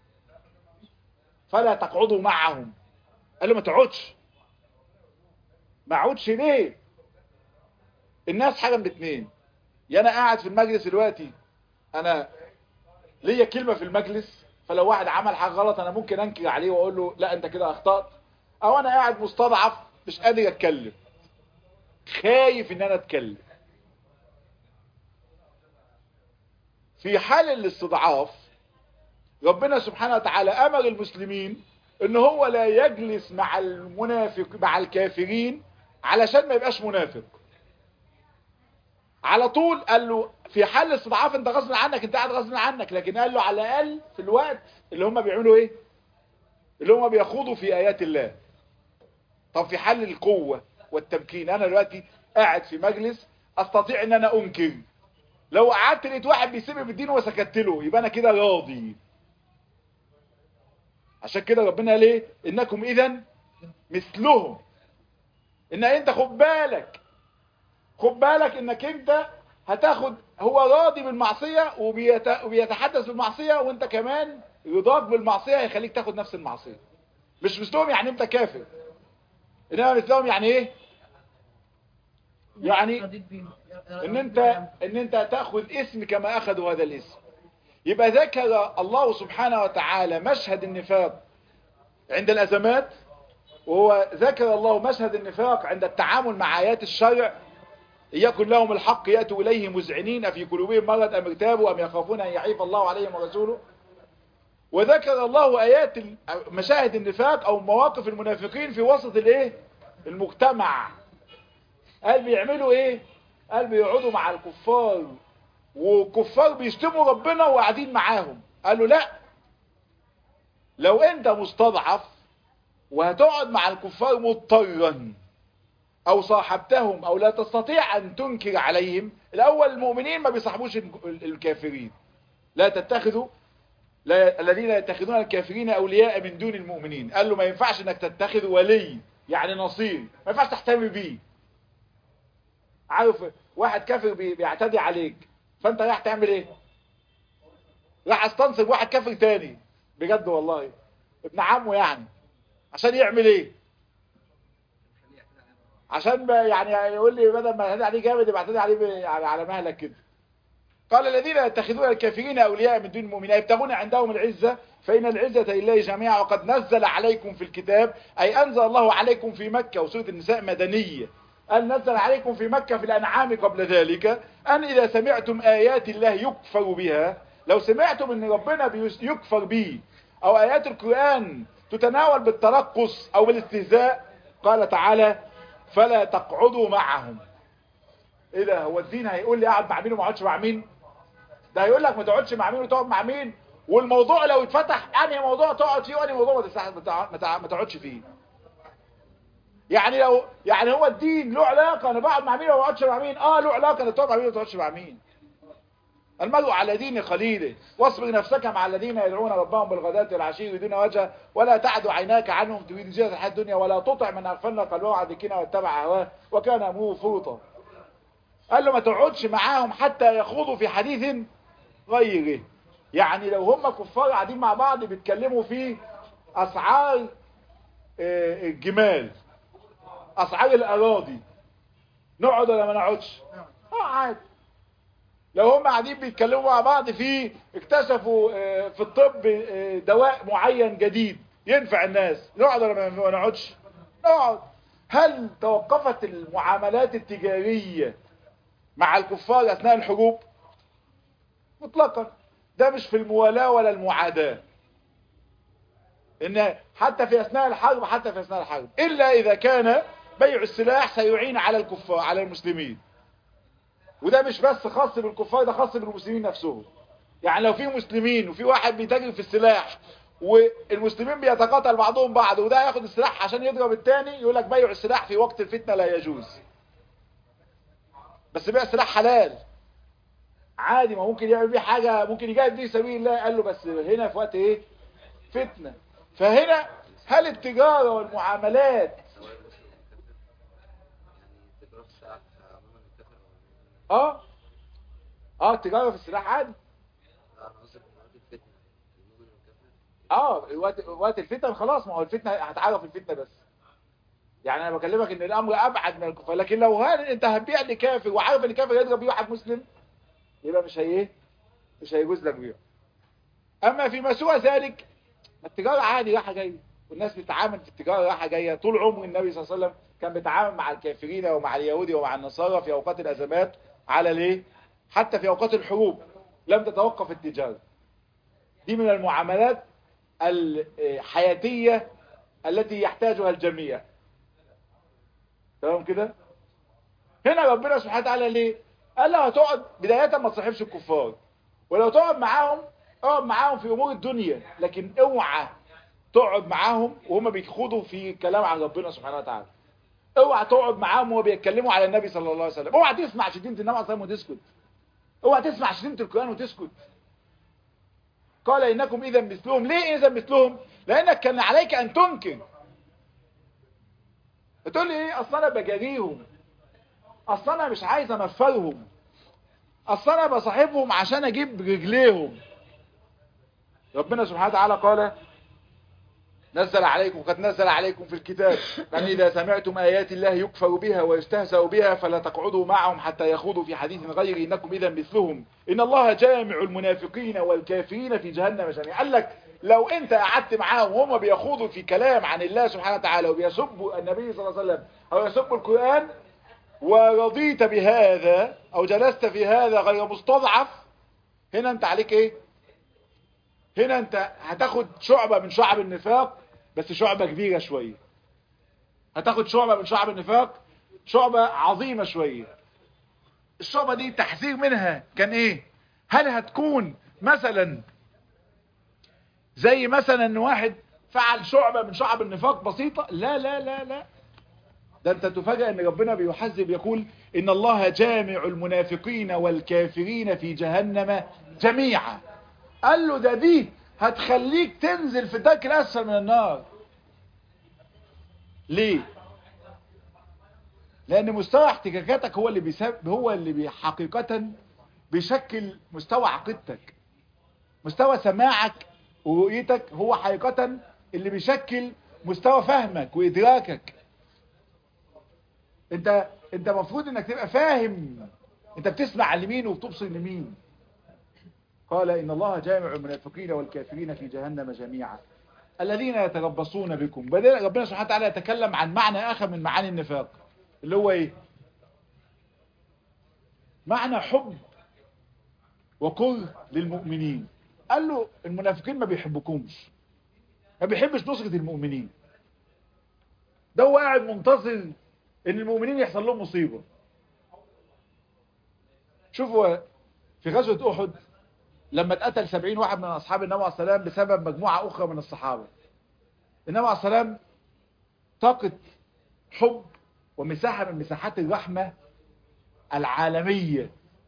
فلا تقعدوا معهم قال له ما تقعدش ما اقعدش ليه الناس حاجه من اتنين يا انا قاعد في المجلس دلوقتي انا ليا كلمه في المجلس فلو واحد عمل حاجه غلط انا ممكن انكر عليه واقول له لا انت كده اخطات او انا قاعد مستضعف مش قادر اتكلم خايف ان انا اتكلم في حال الاستضعاف ربنا سبحانه وتعالى امر المسلمين ان هو لا يجلس مع المنافق مع الكافرين علشان ما يبقاش منافق على طول قال له في حال الاستضعاف انت غصب عنك انت قاعد غصب عنك لكن قال له على الاقل في الوقت اللي هم بيعملوا ايه اللي هم بيخوضوا في ايات الله طب في حال القوة والتمكين انا دلوقتي قاعد في مجلس استطيع ان انا انكر لو قعدت لقيت واحد بيسيب بالدين وسكت له يبقى انا كده راضي عشان كده ربنا قال ايه انكم اذا مثلهم ان انت خد بالك خد بالك انك انت هتاخد هو راضي بالمعصية وبيت... وبيتحدث بالمعصية وانت كمان رضاك بالمعصية هيخليك تاخد نفس المعصية مش مثلهم يعني انت كافر انما مثلهم يعني ايه يعني ان انت ان انت تاخذ اسم كما اخذوا هذا الاسم يبقى ذكر الله سبحانه وتعالى مشهد النفاق عند الازمات وهو ذكر الله مشهد النفاق عند التعامل مع آيات الشرع إن يكن لهم الحق يأتوا إليه مزعنين في قلوبهم مرض أم ارتابوا أم يخافون أن يحيف الله عليهم ورسوله وذكر الله آيات مشاهد النفاق أو مواقف المنافقين في وسط الإيه المجتمع قال بيعملوا إيه قال بيقعدوا مع الكفار وكفار بيشتموا ربنا وقاعدين معاهم قالوا لا لو انت مستضعف وهتقعد مع الكفار مضطرا او صاحبتهم او لا تستطيع ان تنكر عليهم الاول المؤمنين ما بيصاحبوش الكافرين لا تتخذوا لا الذين يتخذون الكافرين اولياء من دون المؤمنين قال له ما ينفعش انك تتخذ ولي يعني نصير ما ينفعش تحتمي بيه عارف واحد كافر بيعتدي عليك فانت رايح تعمل ايه راح استنصب واحد كافر تاني بجد والله ابن عمه يعني عشان يعمل ايه عشان يعني يقول لي بدل ما يعتدي عليه جامد يبقى يعتدي عليه على مهلك كده قال الذين يتخذون الكافرين اولياء من دون المؤمنين يبتغون عندهم العزه فان العزه لله جميعا وقد نزل عليكم في الكتاب اي انزل الله عليكم في مكه وسوره النساء مدنيه أن نزل عليكم في مكة في الأنعام قبل ذلك أن إذا سمعتم آيات الله يكفر بها لو سمعتم أن ربنا يكفر به أو آيات القرآن تتناول بالترقص أو بالاستهزاء قال تعالى فلا تقعدوا معهم إيه ده هو الدين هيقول لي أقعد مع مين وما اقعدش مع مين ده هيقول لك ما تقعدش مع مين وتقعد مع مين والموضوع لو اتفتح أنهي موضوع تقعد فيه وأنهي موضوع ما تقعدش فيه يعني لو يعني هو الدين له علاقه انا بقعد مع مين وما بقعدش مع مين اه له علاقه انا تقعد مع مين وما تقعدش مع مين المرء على دين خليله واصبر نفسك مع الذين يدعون ربهم بالغداة والعشي يريدون وجهه ولا تعد عيناك عنهم تريد زينة الحياة الدنيا ولا تطع من اغفلنا قلبه عن ذكرنا واتبع هواه وكان امره فرطا قال له ما تقعدش معاهم حتى يخوضوا في حديث غيره يعني لو هم كفار قاعدين مع بعض بيتكلموا في اسعار الجمال اسعار الاراضي نقعد ولا ما نقعدش اه عادي لو هم قاعدين بيتكلموا مع بعض في اكتشفوا في الطب دواء معين جديد ينفع الناس نقعد ولا ما نقعدش نقعد هل توقفت المعاملات التجارية مع الكفار اثناء الحروب مطلقا ده مش في الموالاة ولا المعاداة ان حتى في اثناء الحرب حتى في اثناء الحرب الا اذا كان بيع السلاح سيعين على الكفار على المسلمين وده مش بس خاص بالكفار ده خاص بالمسلمين نفسهم يعني لو في مسلمين وفي واحد بيتاجر في السلاح والمسلمين بيتقاتل بعضهم بعض وده ياخد السلاح عشان يضرب التاني يقول لك بيع السلاح في وقت الفتنة لا يجوز بس بيع السلاح حلال عادي ما ممكن يعمل بيه حاجة ممكن يجاهد بيه سبيل الله قال له بس هنا في وقت ايه فتنة فهنا هل التجارة والمعاملات اه اه التجارة في السلاح عادي اه وقت وقت الفتن خلاص ما هو الفتنة هتعرف الفتنة بس يعني انا بكلمك ان الامر ابعد من الكفار لكن لو هل انت هتبيع لكافر وعارف ان كافر يضرب بيه واحد مسلم يبقى مش هي مش هيجوز لك بيعه اما فيما سوى ذلك التجارة عادي راحة جاية والناس بتتعامل في التجارة راحة جاية طول عمر النبي صلى الله عليه وسلم كان بيتعامل مع الكافرين ومع اليهود ومع النصارى في اوقات الازمات على ليه حتى في اوقات الحروب لم تتوقف التجارة دي من المعاملات الحياتية التي يحتاجها الجميع تمام كده هنا ربنا سبحانه وتعالى ليه قال له هتقعد بداية ما تصاحبش الكفار ولو تقعد معاهم اقعد معاهم في امور الدنيا لكن اوعى تقعد معاهم وهم بيخوضوا في كلام عن ربنا سبحانه وتعالى اوعى تقعد معاهم وهو بيتكلموا على النبي صلى الله عليه وسلم اوعى تسمع شتيمه النبي عليه الصلاه وتسكت اوعى تسمع شتيمه القران وتسكت قال انكم اذا مثلهم ليه اذا مثلهم لانك كان عليك ان تنكر بتقول لي ايه اصل انا بجاريهم اصل انا مش عايز انفرهم اصل انا بصاحبهم عشان اجيب رجليهم ربنا سبحانه وتعالى قال نزل عليكم قد نزل عليكم في الكتاب أن إذا سمعتم آيات الله يكفر بها ويستهزأ بها فلا تقعدوا معهم حتى يخوضوا في حديث غير إنكم إذا مثلهم إن الله جامع المنافقين والكافرين في جهنم جميعا قال لك لو أنت قعدت معاهم وهم بيخوضوا في كلام عن الله سبحانه وتعالى وبيسبوا النبي صلى الله عليه وسلم أو يسبوا القرآن ورضيت بهذا أو جلست في هذا غير مستضعف هنا أنت عليك إيه هنا أنت هتاخد شعبة من شعب النفاق بس شعبة كبيرة شوية هتاخد شعبة من شعب النفاق شعبة عظيمة شوية الشعبة دي تحذير منها كان ايه هل هتكون مثلا زي مثلا ان واحد فعل شعبة من شعب النفاق بسيطة لا لا لا لا ده انت تفاجأ ان ربنا بيحذب يقول ان الله جامع المنافقين والكافرين في جهنم جميعا قال له ده دي هتخليك تنزل في الدرك الاسفل من النار ليه لان مستوى احتكاكاتك هو اللي بيسبب هو اللي بي حقيقة بيشكل مستوى عقيدتك مستوى سماعك ورؤيتك هو حقيقة اللي بيشكل مستوى فهمك وادراكك انت انت مفروض انك تبقى فاهم انت بتسمع لمين وبتبصر لمين قال إن الله جامع المنافقين والكافرين في جهنم جميعا الذين يتربصون بكم بدأ ربنا سبحانه وتعالى يتكلم عن معنى آخر من معاني النفاق اللي هو إيه معنى حب وكره للمؤمنين قال له المنافقين ما بيحبكمش ما بيحبش نصرة المؤمنين ده هو قاعد منتظر ان المؤمنين يحصل لهم مصيبة شوفوا في غزوة احد لما اتقتل سبعين واحد من أصحاب النبي عليه السلام بسبب مجموعة أخرى من الصحابة النبي عليه السلام طاقة حب ومساحة من مساحات الرحمة العالمية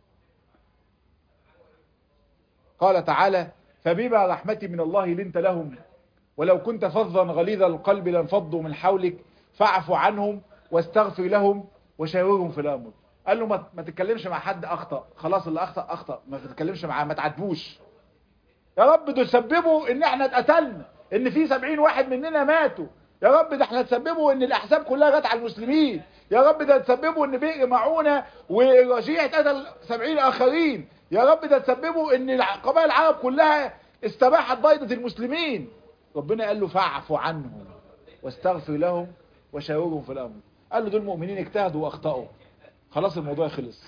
قال تعالى فبما رحمة من الله لنت لهم ولو كنت فظا غليظ القلب لانفضوا من حولك فاعف عنهم واستغفر لهم وشاورهم في الأمر قال له ما, ما تتكلمش مع حد اخطأ خلاص اللي اخطأ اخطأ ما تتكلمش معاه ما تعاتبوش يا رب ده تسببوا ان احنا اتقتلنا ان في سبعين واحد مننا ماتوا يا رب ده احنا تسببوا ان الاحزاب كلها جت على المسلمين يا رب ده تسببوا ان بئر معونة والرجيع اتقتل سبعين اخرين يا رب ده تسببوا ان قبائل العرب كلها استباحت بيضة المسلمين ربنا قال له فاعفوا عنهم واستغفر لهم وشاورهم في الامر قال له دول مؤمنين اجتهدوا واخطأوا خلاص الموضوع خلص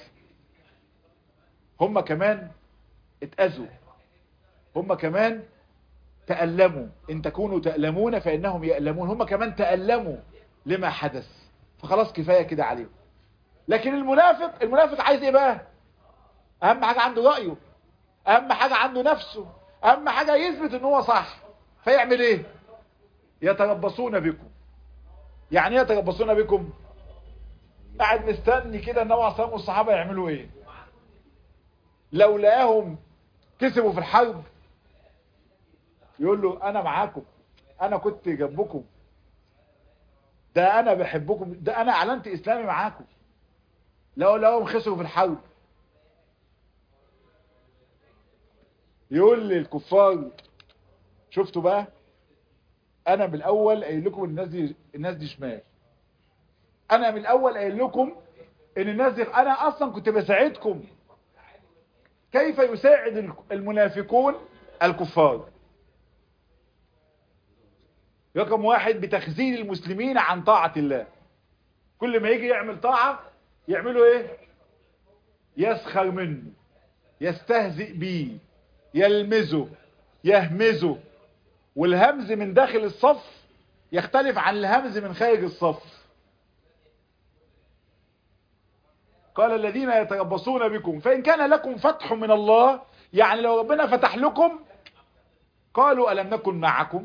هم كمان اتأذوا هم كمان تألموا ان تكونوا تألمون فإنهم يألمون هم كمان تألموا لما حدث فخلاص كفاية كده عليهم لكن المنافق المنافق عايز ايه بقى اهم حاجة عنده رأيه اهم حاجة عنده نفسه اهم حاجة يثبت ان هو صح فيعمل ايه يتربصون بكم يعني ايه يتربصون بكم قاعد مستني كده النبي عليه الصلاه والصحابه يعملوا ايه لو لقاهم كسبوا في الحرب يقول له انا معاكم انا كنت جنبكم ده انا بحبكم ده انا اعلنت اسلامي معاكم لو لقاهم خسروا في الحرب يقول للكفار شفتوا بقى انا بالاول قايل لكم الناس دي الناس دي شمال انا من الاول قايل لكم ان الناس دي انا اصلا كنت بساعدكم كيف يساعد المنافقون الكفار رقم واحد بتخزين المسلمين عن طاعة الله كل ما يجي يعمل طاعة يعملوا ايه يسخر منه يستهزئ بيه يلمزه يهمزه والهمز من داخل الصف يختلف عن الهمز من خارج الصف قال الذين يتربصون بكم فإن كان لكم فتح من الله يعني لو ربنا فتح لكم قالوا ألم نكن معكم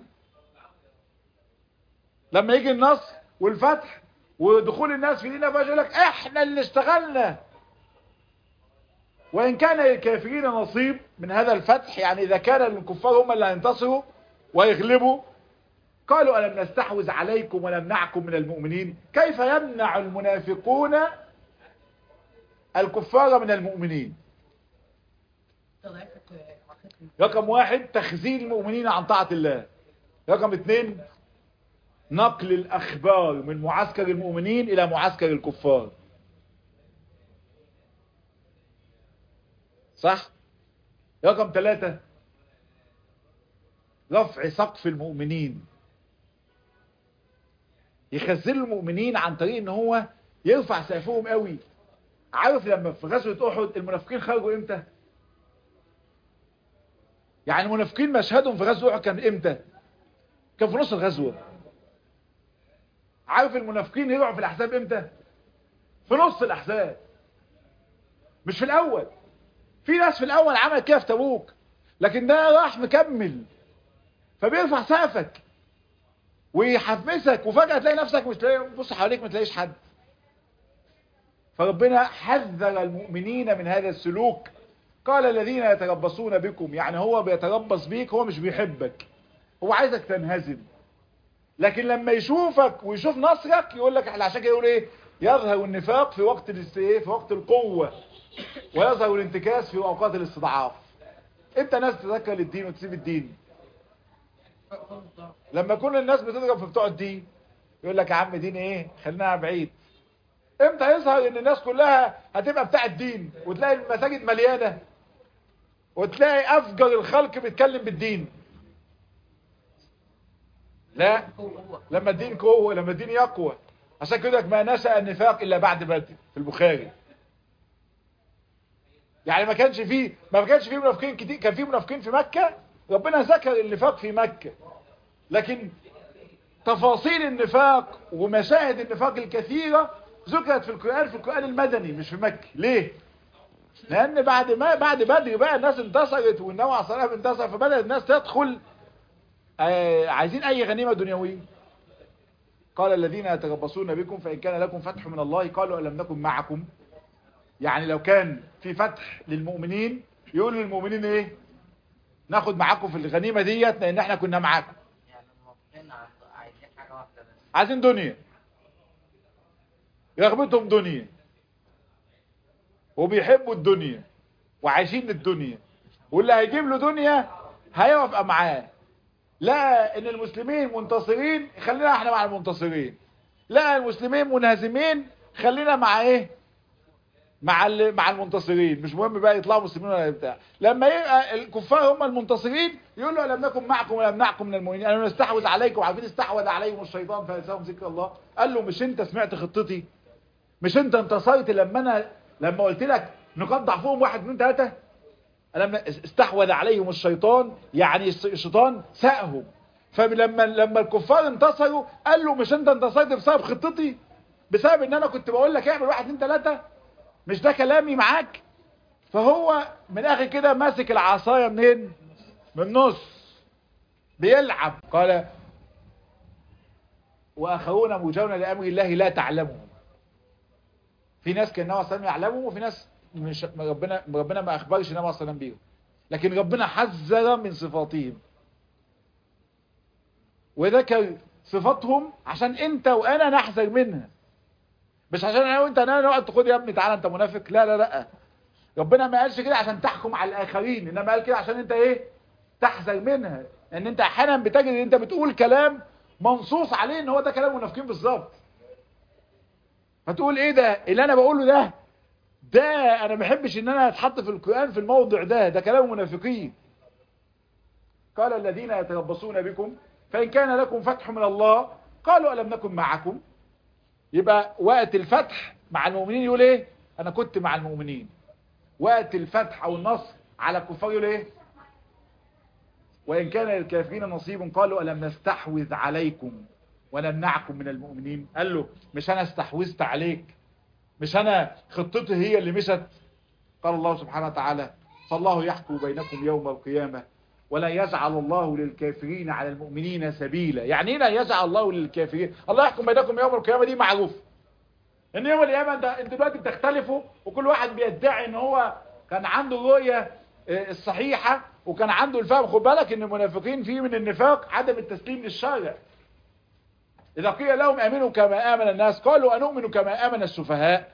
لما يجي النصر والفتح ودخول الناس في دين الله لك احنا اللي اشتغلنا وإن كان للكافرين نصيب من هذا الفتح يعني إذا كان الكفار هم اللي هينتصروا ويغلبوا قالوا ألم نستحوذ عليكم ونمنعكم من المؤمنين كيف يمنع المنافقون الكفار من المؤمنين رقم واحد تخزين المؤمنين عن طاعة الله رقم اثنين نقل الأخبار من معسكر المؤمنين إلى معسكر الكفار صح؟ رقم ثلاثة رفع سقف المؤمنين يخزن المؤمنين عن طريق ان هو يرفع سقفهم قوي عارف لما في غزوة احد المنافقين خرجوا امتى يعني المنافقين مشهدهم في غزوة احد كان امتى كان في نص الغزوة عارف المنافقين يقعوا في الاحزاب امتى في نص الاحزاب مش في الاول في ناس في الاول عملت كده في تبوك لكن ده راح مكمل فبيرفع سقفك ويحمسك وفجأة تلاقي نفسك مش تلاقي بص حواليك ما تلاقيش حد فربنا حذر المؤمنين من هذا السلوك قال الذين يتربصون بكم يعني هو بيتربص بيك هو مش بيحبك هو عايزك تنهزم لكن لما يشوفك ويشوف نصرك يقول لك احنا عشان كده يقول ايه يظهر النفاق في وقت الاستيه في وقت القوة ويظهر الانتكاس في اوقات الاستضعاف انت ناس تذكر الدين وتسيب الدين لما كل الناس بتضرب في بتوع الدين يقول لك يا عم دين ايه خلينا بعيد امتى يظهر ان الناس كلها هتبقى بتاع الدين وتلاقي المساجد مليانة وتلاقي افجر الخلق بيتكلم بالدين لا لما الدين قوة لما الدين يقوى عشان كده ما نشأ النفاق الا بعد بدر في البخاري يعني ما كانش فيه ما كانش فيه منافقين كتير كان فيه منافقين في مكة ربنا ذكر النفاق في مكة لكن تفاصيل النفاق ومشاهد النفاق الكثيرة ذكرت في القرآن في القرآن المدني مش في مكة ليه لان بعد ما بعد بدر بقى الناس انتصرت والنبي عليه الصلاه والسلام انتصر فبدأ الناس تدخل آه عايزين اي غنيمة دنيوية قال الذين يتربصون بكم فإن كان لكم فتح من الله قالوا ألم نكن معكم يعني لو كان في فتح للمؤمنين يقولوا للمؤمنين ايه ناخد معاكم في الغنيمة ديت لان احنا كنا معاكم يعني الموقفين عايزين حاجة واحدة بس عايزين دنيا رغبتهم دنيا وبيحبوا الدنيا وعايشين الدنيا واللي هيجيب له دنيا هيوافق معاه لا ان المسلمين منتصرين خلينا احنا مع المنتصرين لا المسلمين منهزمين خلينا مع ايه مع مع المنتصرين مش مهم بقى يطلعوا مسلمين ولا بتاع لما يبقى الكفار هم المنتصرين يقول له لم نكن معكم ولم نعكم من المؤمنين انا نستحوذ عليكم عارفين استحوذ عليهم الشيطان فانساهم ذكر الله قال له مش انت سمعت خطتي مش انت انتصرت لما انا لما قلت لك نقاط ضعفهم واحد اثنين ثلاثه لما استحوذ عليهم الشيطان يعني الشيطان ساهم فلما لما الكفار انتصروا قال له مش انت انتصرت بسبب خطتي بسبب ان انا كنت بقول لك اعمل واحد اثنين ثلاثه مش ده كلامي معاك فهو من اخر كده ماسك العصايه منين من النص بيلعب قال واخرون موجون لامر الله لا تعلمهم في ناس كان النبي صلى الله عليه وسلم يعلمهم وفي ناس مش ربنا ربنا ما اخبرش النبي صلى الله عليه وسلم بيهم لكن ربنا حذر من صفاتهم وذكر صفاتهم عشان انت وانا نحذر منها مش عشان انا وانت انا نقعد تاخد يا ابني تعالى انت منافق لا لا لا ربنا ما قالش كده عشان تحكم على الاخرين انما قال كده عشان انت ايه تحذر منها ان انت احيانا بتجد ان انت بتقول كلام منصوص عليه ان هو ده كلام منافقين بالظبط فتقول ايه ده اللي انا بقوله ده ده انا ما بحبش ان انا اتحط في القران في الموضع ده ده كلام منافقين قال الذين يتربصون بكم فان كان لكم فتح من الله قالوا الم نكن معكم يبقى وقت الفتح مع المؤمنين يقول ايه انا كنت مع المؤمنين وقت الفتح او النصر على الكفار يقول ايه وان كان للكافرين نصيب قالوا الم نستحوذ عليكم ونمنعكم من المؤمنين قال له مش انا استحوذت عليك مش انا خطتي هي اللي مشت قال الله سبحانه وتعالى فالله يحكم بينكم يوم القيامة ولا يجعل الله للكافرين على المؤمنين سبيلا يعني ايه لا يجعل الله للكافرين الله يحكم بينكم يوم القيامة دي معروف ان يوم القيامة انت انت دلوقتي بتختلفوا وكل واحد بيدعي ان هو كان عنده الرؤية الصحيحة وكان عنده الفهم خد بالك ان المنافقين فيه من النفاق عدم التسليم للشارع إذا قيل لهم أمنوا كما آمن الناس قالوا أنؤمن كما آمن السفهاء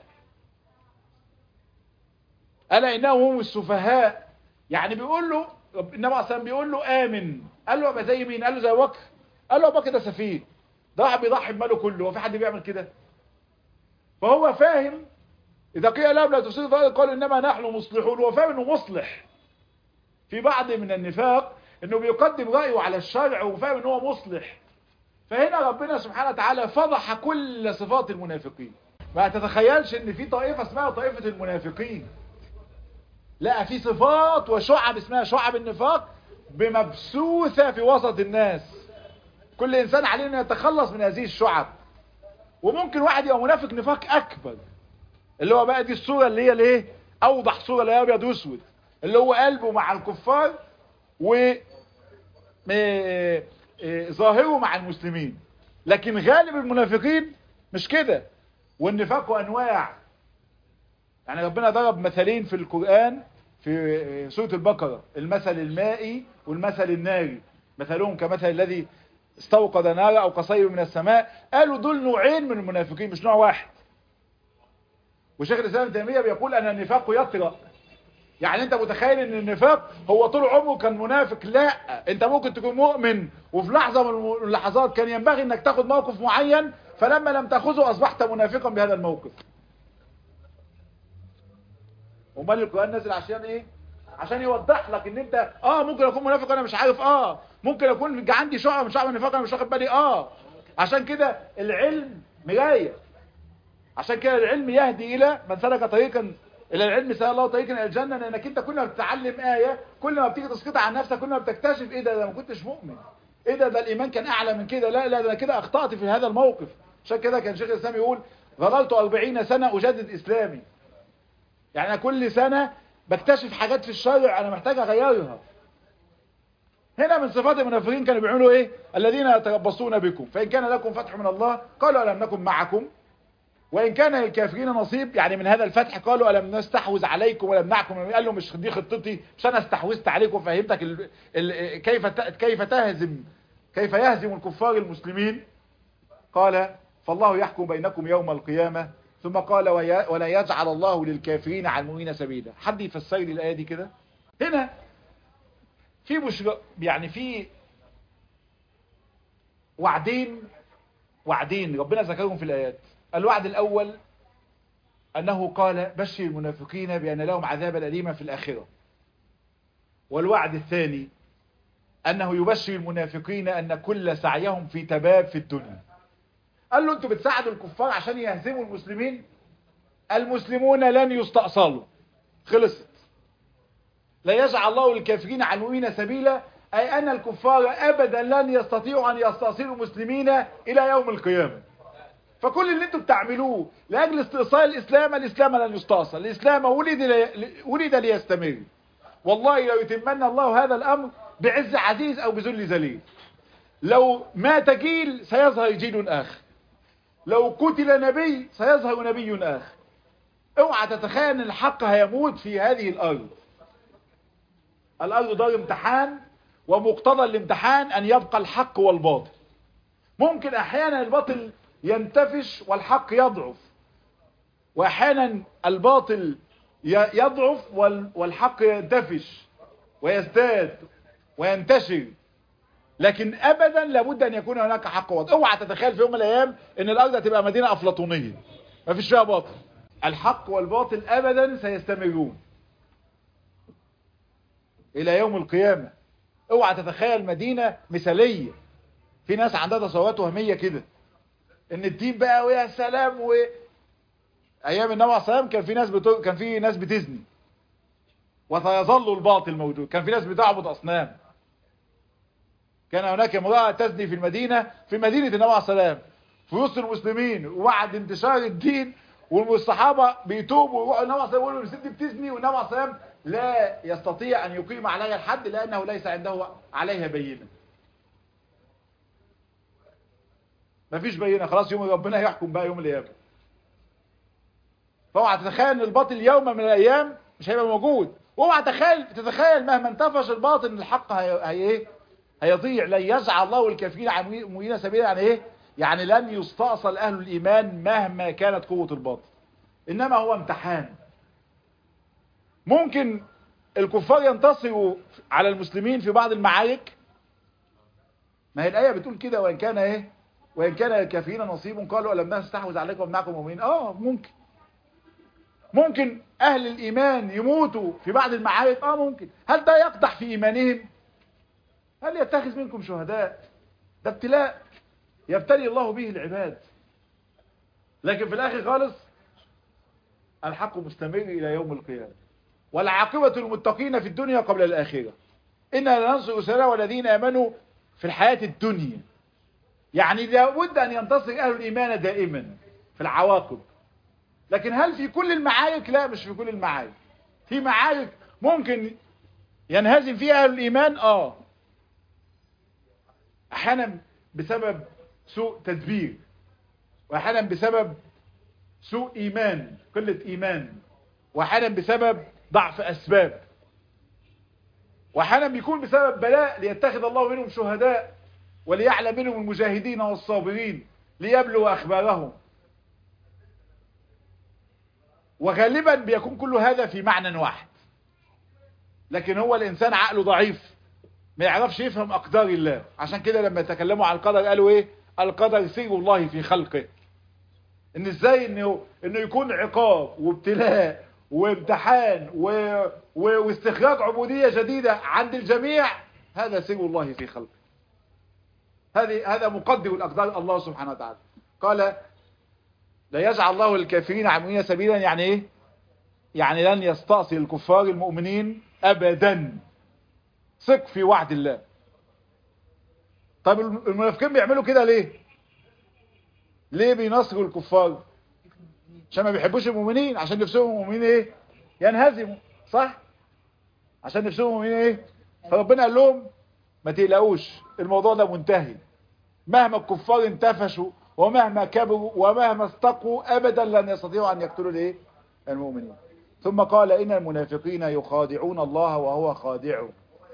ألا إنهم هم السفهاء يعني بيقول له النبي عليه الصلاة بيقول له آمن قال له أبقى زي مين قال له زي بكر قال له أبو بكر ده سفيه ده واحد بيضحي بماله كله هو في حد بيعمل كده فهو فاهم اذا قيل لهم لا تفسدوا فقالوا قالوا انما نحن مصلحون هو فاهم انه مصلح في بعض من النفاق انه بيقدم رايه على الشرع وفاهم ان هو مصلح فهنا ربنا سبحانه وتعالى فضح كل صفات المنافقين ما تتخيلش ان في طائفة اسمها طائفة المنافقين لا في صفات وشعب اسمها شعب النفاق بمبثوثة في وسط الناس كل انسان عليه انه يتخلص من هذه الشعب وممكن واحد يبقى منافق نفاق اكبر اللي هو بقى دي الصورة اللي هي الايه اوضح صورة اللي هي ابيض واسود اللي هو قلبه مع الكفار و ظاهره مع المسلمين لكن غالب المنافقين مش كده والنفاق انواع يعني ربنا ضرب مثلين في القرآن في سورة البقرة المثل المائي والمثل الناري مثلهم كمثل الذي استوقد نارا او قصير من السماء قالوا دول نوعين من المنافقين مش نوع واحد وشيخ الاسلام ابن تيميه بيقول ان النفاق يطرأ يعني انت متخيل ان النفاق هو طول عمره كان منافق لا انت ممكن تكون مؤمن وفي لحظة من اللحظات كان ينبغي انك تاخد موقف معين فلما لم تاخذه اصبحت منافقا بهذا الموقف امال القرآن نزل عشان ايه عشان يوضح لك ان انت اه ممكن اكون منافق انا مش عارف اه ممكن اكون عندي شعب من شعب النفاق انا مش واخد بالي اه عشان كده العلم مرايه عشان كده العلم يهدي الى من سلك طريقا الى العلم سأل الله طريقا الى الجنة لانك انت كل ما بتتعلم آية كل ما بتيجي تسقطها عن نفسك كل ما بتكتشف ايه ده ده ما كنتش مؤمن ايه ده ده الايمان كان اعلى من كده لا لا ده انا كده اخطأت في هذا الموقف عشان كده كان شيخ الاسلام يقول ظللت 40 سنة اجدد اسلامي يعني انا كل سنة بكتشف حاجات في الشرع انا محتاج اغيرها هنا من صفات المنافقين كانوا بيعملوا ايه الذين يتربصون بكم فان كان لكم فتح من الله قالوا الم نكن معكم وإن كان للكافرين نصيب يعني من هذا الفتح قالوا ألم نستحوذ عليكم ولم نعكم قال له مش دي خطتي مش أنا استحوذت عليكم وفهمتك ال... ال... كيف ت... كيف تهزم كيف يهزم الكفار المسلمين قال فالله يحكم بينكم يوم القيامة ثم قال وي... ولا يجعل الله للكافرين على المؤمنين سبيلا حد يفسر لي الآية دي كده هنا في بشر... يعني في وعدين وعدين ربنا ذكرهم في الآيات الوعد الأول أنه قال بشر المنافقين بأن لهم عذابا أليما في الآخرة والوعد الثاني أنه يبشر المنافقين أن كل سعيهم في تباب في الدنيا قال له أنتوا بتساعدوا الكفار عشان يهزموا المسلمين المسلمون لن يستأصلوا خلصت لا يجعل الله للكافرين على المؤمنين سبيلا أي أن الكفار أبدا لن يستطيعوا أن يستأصلوا المسلمين إلى يوم القيامة فكل اللي انتوا بتعملوه لاجل استئصال الاسلام الاسلام لن يستأصل الاسلام ولد لي... ولد ليستمر والله لو يتمنى الله هذا الامر بعز عزيز او بذل ذليل لو مات جيل سيظهر جيل اخر لو قتل نبي سيظهر نبي اخر اوعى تتخيل ان الحق هيموت في هذه الارض الارض دار امتحان ومقتضى الامتحان ان يبقى الحق والباطل ممكن احيانا الباطل ينتفش والحق يضعف واحيانا الباطل يضعف والحق ينتفش ويزداد وينتشر لكن ابدا لابد ان يكون هناك حق واضح اوعى تتخيل في يوم من الايام ان الارض هتبقى مدينه افلاطونيه ما فيش فيها باطل الحق والباطل ابدا سيستمرون الى يوم القيامه اوعى تتخيل مدينه مثاليه في ناس عندها تصورات وهميه كده ان الدين بقى ويا سلام و ايام النبي عليه الصلاه كان في ناس بتو... كان في ناس بتزني وسيظل الباطل موجود كان في ناس بتعبد اصنام كان هناك امراه تزني في المدينه في مدينه النبي عليه الصلاه في وسط المسلمين وبعد انتشار الدين والصحابه بيتوبوا ويروحوا النبي عليه الصلاه يقولوا الست بتزني والنبي عليه الصلاه لا يستطيع ان يقيم عليها الحد لانه ليس عنده عليها بينه مفيش بينه خلاص يوم ربنا يحكم بقى يوم القيامه فاوعى تتخيل ان الباطل يوم من الايام مش هيبقى موجود واوعى تتخيل تتخيل مهما انتفش الباطل ان الحق هي هي ايه هيضيع لن يجعل الله الكافرين على المؤمنين سبيلا يعني ايه يعني لن يستأصل اهل الايمان مهما كانت قوه الباطل انما هو امتحان ممكن الكفار ينتصروا على المسلمين في بعض المعارك ما هي الايه بتقول كده وان كان ايه وإن كان للكافرين نصيب قالوا ألم نستحوذ عليكم ومنعكم مؤمنين آه ممكن ممكن أهل الإيمان يموتوا في بعض المعارك آه ممكن هل ده يقدح في إيمانهم هل يتخذ منكم شهداء ده ابتلاء يبتلي الله به العباد لكن في الآخر خالص الحق مستمر إلى يوم القيامة والعاقبة المتقين في الدنيا قبل الآخرة إنا لننصر رسلنا والذين آمنوا في الحياة الدنيا يعني لابد أن ينتصر أهل الإيمان دائما في العواقب لكن هل في كل المعارك لا مش في كل المعارك في معارك ممكن ينهزم فيها أهل الإيمان آه أحيانا بسبب سوء تدبير وأحيانا بسبب سوء إيمان قلة إيمان وأحيانا بسبب ضعف أسباب وأحيانا بيكون بسبب بلاء ليتخذ الله منهم شهداء وليعلم منهم المجاهدين والصابرين ليبلو أخبارهم وغالبا بيكون كل هذا في معنى واحد لكن هو الإنسان عقله ضعيف ما يعرفش يفهم أقدار الله عشان كده لما يتكلموا عن القدر قالوا إيه القدر سير الله في خلقه ان ازاي انه انه يكون عقاب وابتلاء وامتحان و... و... واستخراج عبودية جديدة عند الجميع هذا سر الله في خلقه هذه هذا مقدر الأقدار الله سبحانه وتعالى قال لا يجعل الله الكافرين عاملين سبيلا يعني ايه يعني لن يستأصل الكفار المؤمنين أبدا ثق في وعد الله طب المنافقين بيعملوا كده ليه ليه بينصروا الكفار عشان ما بيحبوش المؤمنين عشان نفسهم المؤمنين ايه ينهزموا صح عشان نفسهم المؤمنين ايه فربنا قال لهم ما تقلقوش الموضوع ده منتهي مهما الكفار انتفشوا ومهما كبروا ومهما استقوا ابدا لن يستطيعوا ان يقتلوا الايه المؤمنين ثم قال ان المنافقين يخادعون الله وهو خادعهم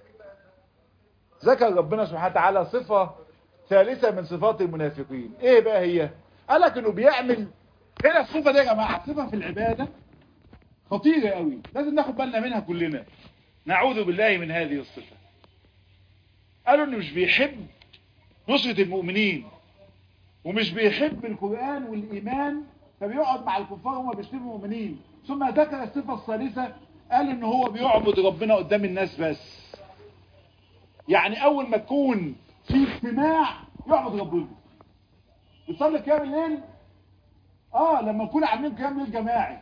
ذكر ربنا سبحانه وتعالى صفة ثالثة من صفات المنافقين ايه بقى هي قال لك انه بيعمل هنا الصفة دي يا جماعة صفة في العبادة خطيرة قوي لازم ناخد بالنا منها كلنا نعوذ بالله من هذه الصفة قالوا انه مش بيحب نصرة المؤمنين ومش بيحب القرآن والإيمان فبيقعد مع الكفار وما بيشتموا المؤمنين ثم ذكر الصفة الثالثة قال ان هو بيعبد ربنا قدام الناس بس يعني اول ما تكون في اجتماع يعبد ربنا يصلي قيام الليل اه لما نكون عاملين قيام ليل جماعي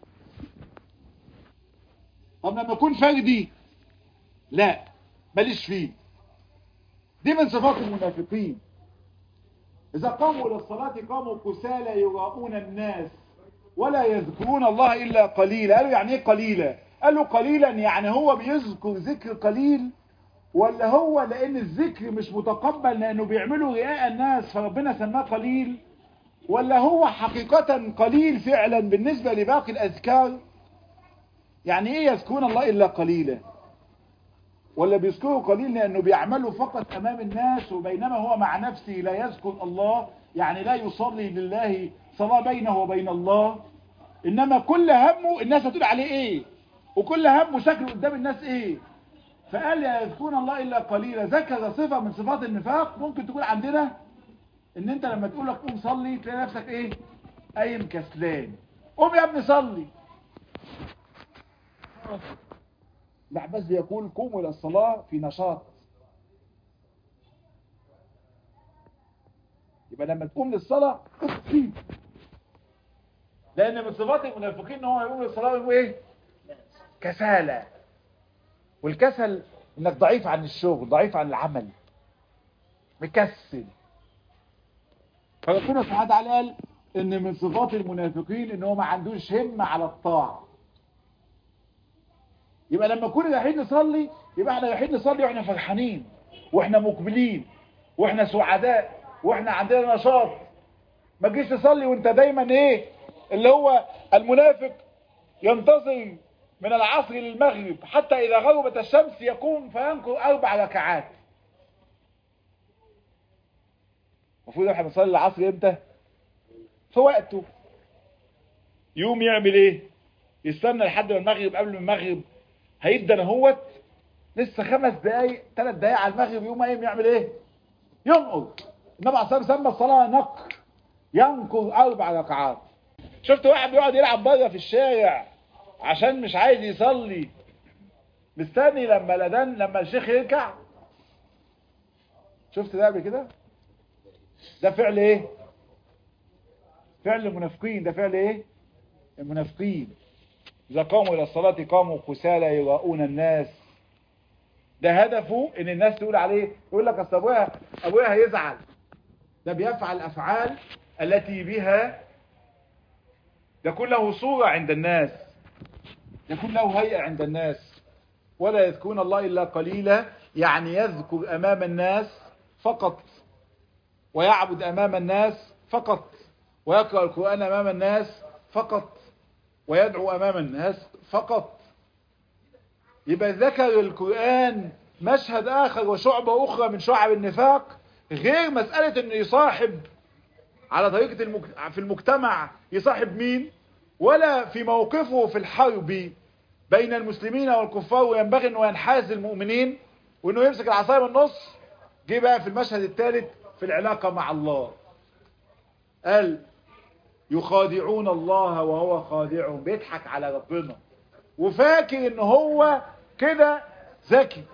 طب لما يكون فردي لا ماليش فيه دي من صفات المنافقين اذا قاموا للصلاة قاموا كسالى يراؤون الناس ولا يذكرون الله الا قليلا قالوا يعني ايه قليلا قالوا قليلا يعني هو بيذكر ذكر قليل ولا هو لان الذكر مش متقبل لانه بيعملوا رئاء الناس فربنا سماه قليل ولا هو حقيقة قليل فعلا بالنسبة لباقي الاذكار يعني ايه يذكرون الله الا قليلا ولا بيذكروا قليل لانه بيعملوا فقط امام الناس وبينما هو مع نفسه لا يذكر الله يعني لا يصلي لله صلاة بينه وبين الله انما كل همه الناس هتقول عليه ايه وكل همه شكله قدام الناس ايه فقال لا يذكرون الله الا قليلا ذكر صفة من صفات النفاق ممكن تكون عندنا ان انت لما تقول لك قوم صلي تلاقي نفسك ايه قايم كسلان قوم يا ابني صلي العباس يقول قوموا الى الصلاة في نشاط يبقى لما تقوم للصلاة اخفي لان من صفات المنافقين ان هو يقوم للصلاة ويقول ايه كسالة والكسل انك ضعيف عن الشغل ضعيف عن العمل مكسل فربنا سبحانه وتعالى قال ان من صفات المنافقين ان هو ما عندوش همة على الطاعة يبقى لما كنا رايحين نصلي يبقى احنا رايحين نصلي واحنا فرحانين واحنا مقبلين واحنا سعداء واحنا عندنا نشاط ما تجيش تصلي وانت دايما ايه اللي هو المنافق ينتظر من العصر للمغرب حتى اذا غربت الشمس يقوم فينكر اربع ركعات المفروض احنا بنصلي العصر امتى في وقته يوم يعمل ايه يستنى لحد ما المغرب قبل ما المغرب هيبدا اهوت لسه خمس دقايق ثلاث دقايق على المغرب يقوم قايم يعمل ايه ينقض النبي عليه الصلاه سمى الصلاه نقر ينقر اربع ركعات شفت واحد بيقعد يلعب بره في الشارع عشان مش عايز يصلي مستني لما الاذان لما الشيخ يركع شفت ده قبل كده ده فعل ايه فعل المنافقين ده فعل ايه المنافقين اذا قاموا الى الصلاه قاموا كسالى يراؤون الناس ده هدفه ان الناس تقول عليه يقول لك اصل ابويا ابويا هيزعل ده بيفعل افعال التي بها يكون له صورة عند الناس يكون له هيئة عند الناس ولا يذكرون الله إلا قليلا يعني يذكر أمام الناس فقط ويعبد أمام الناس فقط ويقرأ القرآن أمام الناس فقط ويدعو أمام الناس فقط يبقى ذكر القرآن مشهد آخر وشعبة أخرى من شعب النفاق غير مسألة أنه يصاحب على طريقة المك... في المجتمع يصاحب مين ولا في موقفه في الحرب بين المسلمين والكفار وينبغي أنه ينحاز المؤمنين وأنه يمسك العصاية من النص جه بقى في المشهد الثالث في العلاقة مع الله قال يخادعون الله وهو خادعهم بيضحك على ربنا وفاكر ان هو كده ذكي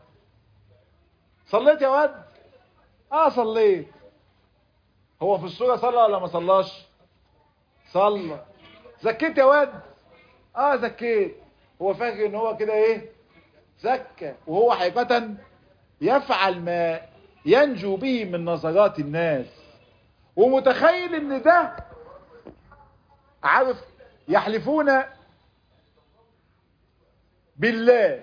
صليت يا واد اه صليت هو في الصورة صلى ولا ما صلاش صلى زكيت يا واد اه زكيت هو فاكر ان هو كده ايه زكى وهو حقيقة يفعل ما ينجو به من نظرات الناس ومتخيل ان ده عارف يحلفون بالله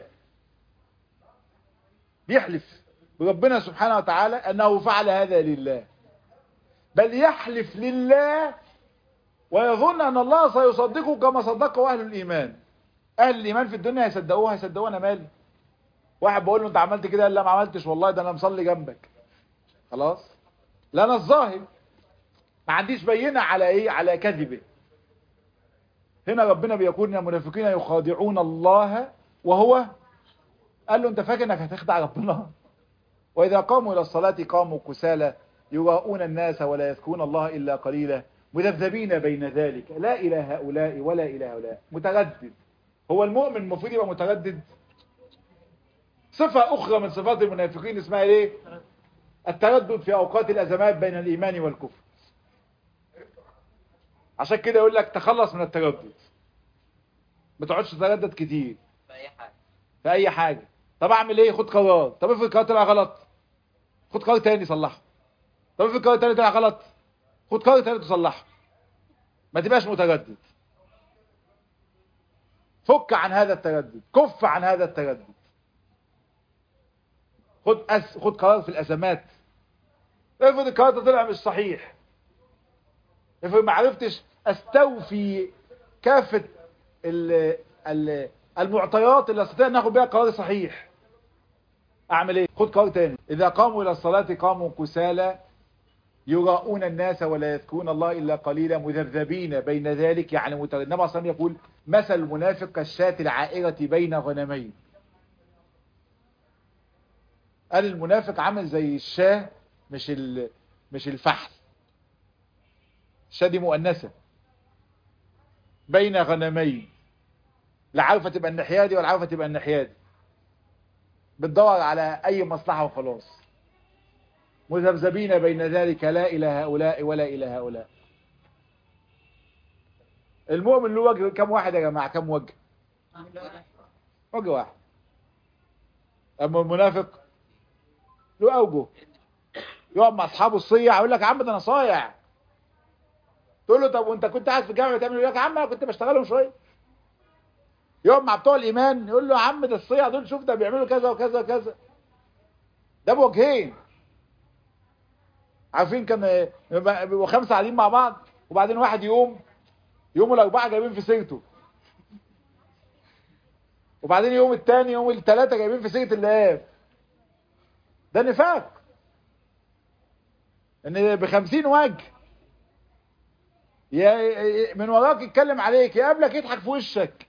بيحلف بربنا سبحانه وتعالى انه فعل هذا لله بل يحلف لله ويظن ان الله سيصدقه كما صدقه اهل الايمان اهل الايمان في الدنيا هيصدقوه هيصدقوه انا مالي واحد بقول له انت عملت كده قال لا ما عملتش والله ده انا مصلي جنبك خلاص لا انا الظاهر ما عنديش بينه على ايه على كذبه هنا ربنا بيقول ان المنافقين يخادعون الله وهو قال له انت فاكر انك هتخدع ربنا واذا قاموا الى الصلاه قاموا كسالى يراؤون الناس ولا يذكرون الله الا قليلا مذبذبين بين ذلك لا الى هؤلاء ولا الى هؤلاء متردد هو المؤمن المفروض يبقى متردد صفة أخرى من صفات المنافقين اسمها ايه التردد في أوقات الأزمات بين الإيمان والكفر عشان كده يقول لك تخلص من التردد ما تقعدش تتردد كتير في اي حاجه في أي حاجة طب أعمل إيه خد قرار طب افرض القرار طلع غلط خد قرار تاني صلحه طب افرض القرار تاني طلع غلط خد قرار تاني تصلحه ما تبقاش متردد فك عن هذا التردد كف عن هذا التردد خد أس... خد قرار في الأزمات افرض القرار ده طلع مش صحيح افرض ما عرفتش استوفي كافة ال... ال... المعطيات اللي استطيع ان اخد بيها قرار صحيح اعمل ايه خد قرار تاني اذا قاموا الى الصلاة قاموا كسالى يراؤون الناس ولا يذكرون الله الا قليلا مذبذبين بين ذلك يعني متردد النبي صلى الله عليه وسلم يقول مثل المنافق كالشاة العائرة بين غنمين قال المنافق عامل زي الشاه مش ال... مش الفحل الشاه دي مؤنثة بين غنمين لا عارفة تبقى الناحية دي ولا عارفة تبقى الناحية دي بتدور على اي مصلحة وخلاص مذبذبين بين ذلك لا الى هؤلاء ولا الى هؤلاء المؤمن له وجه كم واحد يا جماعة كم وجه وجه واحد اما المنافق له اوجه يقعد مع اصحابه الصيع يقول لك يا عم ده انا صايع تقول له طب وانت كنت قاعد في الجامعه بتعمل ايه يقول لك يا عم انا كنت بشتغلهم شويه يقعد مع بتوع الايمان يقول له يا عم ده الصيع دول شوف ده بيعملوا كذا وكذا وكذا ده بوجهين عارفين كان بيبقوا خمسه قاعدين مع بعض وبعدين واحد يقوم يقوموا الاربعه جايبين في سيرته وبعدين يوم الثاني يوم الثلاثه جايبين في سيره اللاب ده نفاق ان بخمسين وجه يا من وراك يتكلم عليك يقابلك يضحك في وشك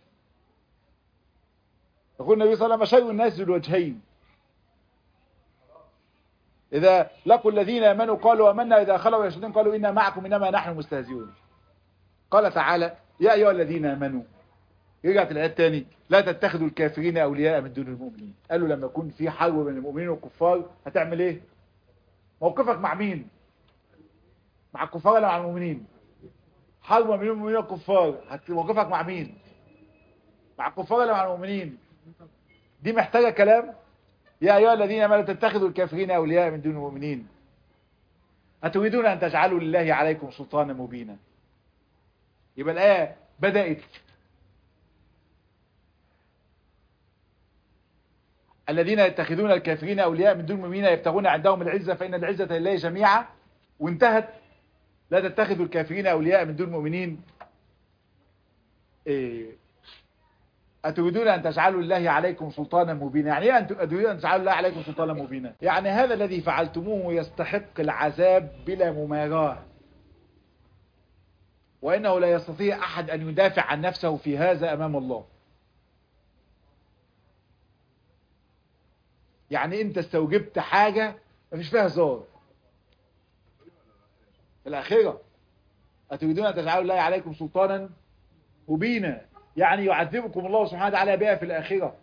يقول النبي صلى الله عليه وسلم شر الناس ذو الوجهين إذا لقوا الذين آمنوا قالوا آمنا إذا خلوا إلى الشياطين قالوا إنا معكم إنما نحن مستهزئون قال تعالى يا أيها الذين آمنوا رجعت الآية الثاني لا تتخذوا الكافرين أولياء من دون المؤمنين قالوا لما يكون في حرب بين المؤمنين والكفار هتعمل إيه موقفك مع مين مع الكفار ولا مع المؤمنين حرب بين المؤمنين والكفار هت- موقفك مع مين مع الكفار ولا مع المؤمنين دي محتاجة كلام يا أيها الذين آمنوا لا تتخذوا الكافرين أولياء من دون المؤمنين أتريدون أن تجعلوا لله عليكم سلطانا مبينا يبقى الآية بدأت الذين يتخذون الكافرين أولياء من دون المؤمنين يبتغون عندهم العزة فإن العزة لله جميعا وانتهت لا تتخذوا الكافرين أولياء من دون المؤمنين إيه أتريدون أن تجعلوا الله عليكم سلطانا مبينا يعني إيه أن تريدون أن تجعلوا الله عليكم سلطانا مبينا يعني هذا الذي فعلتموه يستحق العذاب بلا مماراة وإنه لا يستطيع أحد أن يدافع عن نفسه في هذا أمام الله يعني أنت استوجبت حاجة مفيش فيها هزار في الآخرة أتريدون أن تجعلوا الله عليكم سلطانا مبينا يعني يعذبكم الله سبحانه وتعالى بها في الآخرة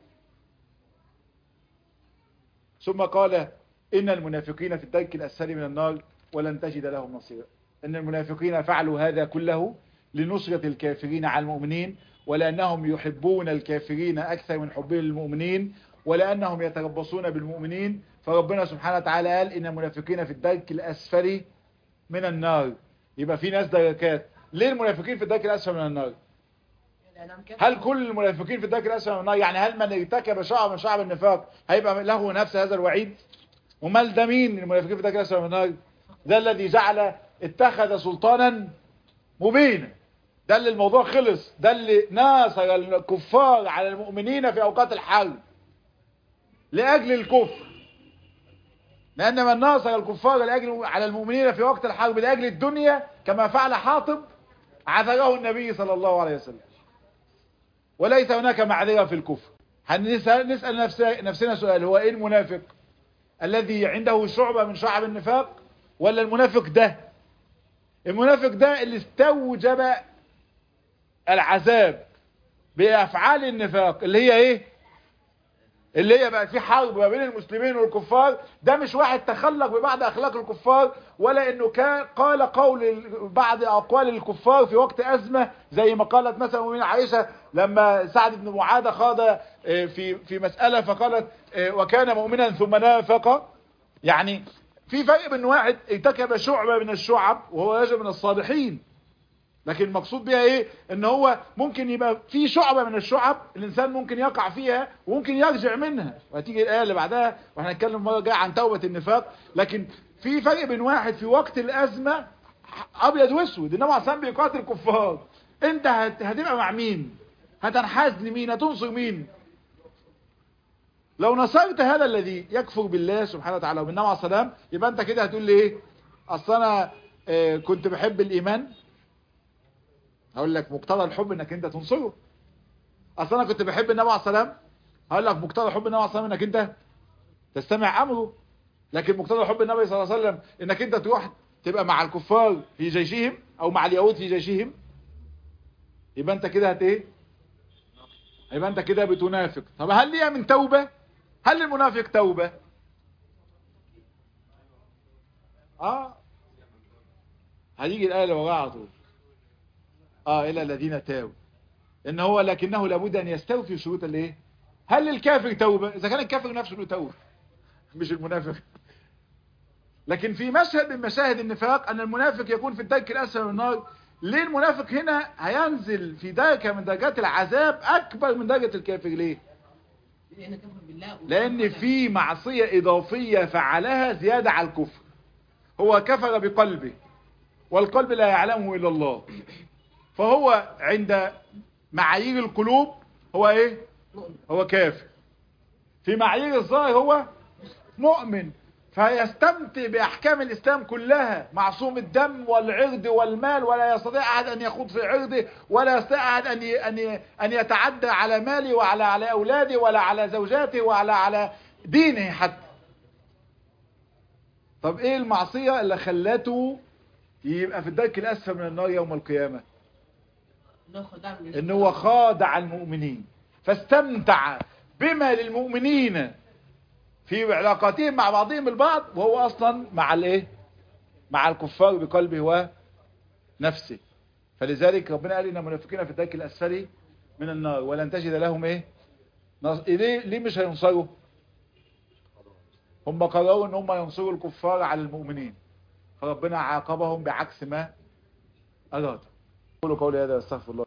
ثم قال إن المنافقين في الدرك الأسفل من النار ولن تجد لهم نصيرا إن المنافقين فعلوا هذا كله لنصرة الكافرين على المؤمنين ولأنهم يحبون الكافرين أكثر من حبهم للمؤمنين ولأنهم يتربصون بالمؤمنين فربنا سبحانه وتعالى قال إن المنافقين في الدرك الأسفل من النار يبقى في ناس دركات ليه المنافقين في الدرك الأسفل من النار الإعلام كده هل كل المنافقين في الدرك الأسفل من النار يعني هل من ارتكب شعب من شعب النفاق هيبقى له نفس هذا الوعيد ومال ده مين المنافقين في الدرك الأسفل من النار ده الذي جعل اتخذ سلطانا مبينا ده اللي الموضوع خلص ده اللي ناصر الكفار على المؤمنين في أوقات الحرب لأجل الكفر لأن من ناصر الكفار لأجل على المؤمنين في وقت الحرب لأجل الدنيا كما فعل حاطب عذره النبي صلى الله عليه وسلم وليس هناك معذرة في الكفر هنسأل نسأل نفسنا, نفسنا سؤال هو ايه المنافق الذي عنده شعبة من شعب النفاق ولا المنافق ده المنافق ده اللي استوجب العذاب بأفعال النفاق اللي هي ايه اللي هي بقى في حرب ما بين المسلمين والكفار ده مش واحد تخلق ببعض اخلاق الكفار ولا انه كان قال قول بعض اقوال الكفار في وقت ازمه زي ما قالت مثلا من عائشه لما سعد بن معاذ خاض في في مساله فقالت وكان مؤمنا ثم نافق يعني في فرق بين واحد ارتكب شعبه من الشعب وهو رجل من الصالحين لكن المقصود بها ايه ان هو ممكن يبقى في شعبة من الشعب الانسان ممكن يقع فيها وممكن يرجع منها وهتيجي الايه اللي بعدها واحنا هنتكلم مره جايه عن توبه النفاق لكن في فرق بين واحد في وقت الازمه ابيض واسود انما عشان بيقاتل كفار انت هت- هتبقى مع مين هتنحاز لمين هتنصر مين لو نصرت هذا الذي يكفر بالله سبحانه وتعالى وبالنبي عليه السلام يبقى انت كده هتقول لي ايه اصل انا آه، كنت بحب الايمان هقول لك مقتضى الحب انك انت تنصره اصل انا كنت بحب النبي عليه السلام هقول لك مقتضى حب النبي عليه السلام انك انت تستمع امره لكن مقتضى حب النبي صلى الله عليه وسلم انك انت تروح تبقى مع الكفار في جيشهم او مع اليهود في جيشهم يبقى انت كده هت ايه يبقى انت كده بتنافق طب هل ليها من توبة هل المنافق توبة اه هيجي الآية اللي وراها على طول اه الى الذين تابوا ان هو لكنه لابد ان يستوفي شروط الايه هل الكافر توبة اذا كان الكافر نفسه له توبة مش المنافق لكن في مشهد من مشاهد النفاق ان المنافق يكون في الدرك الاسفل من النار ليه المنافق هنا هينزل في درجة من درجات العذاب اكبر من درجة الكافر ليه لأن كفر بالله لان في معصية اضافية فعلها زيادة على الكفر هو كفر بقلبه والقلب لا يعلمه الا الله فهو عند معايير القلوب هو ايه مؤمن. هو كافر في معايير الظاهر هو مؤمن فيستمتع بأحكام الإسلام كلها معصوم الدم والعرض والمال ولا يستطيع أحد أن يخوض في عرضه ولا يستطيع أحد أن ي- أن ي- أن يتعدى على ماله وعلى على أولاده ولا على زوجاته ولا على دينه حتى طب ايه المعصية اللي خلته يبقى في الدرك الاسفل من النار يوم القيامة ناخد دعم ان هو خادع المؤمنين فاستمتع بما للمؤمنين في علاقاتهم مع بعضهم البعض وهو اصلا مع الايه مع الكفار بقلبه ونفسه فلذلك ربنا قال ان المنافقين في الدرك الاسفل من النار ولن تجد لهم ايه نص... ليه ليه مش هينصروا هم قرروا ان هم ينصروا الكفار على المؤمنين فربنا عاقبهم بعكس ما اراد قولوا قولي هذا واستغفر الله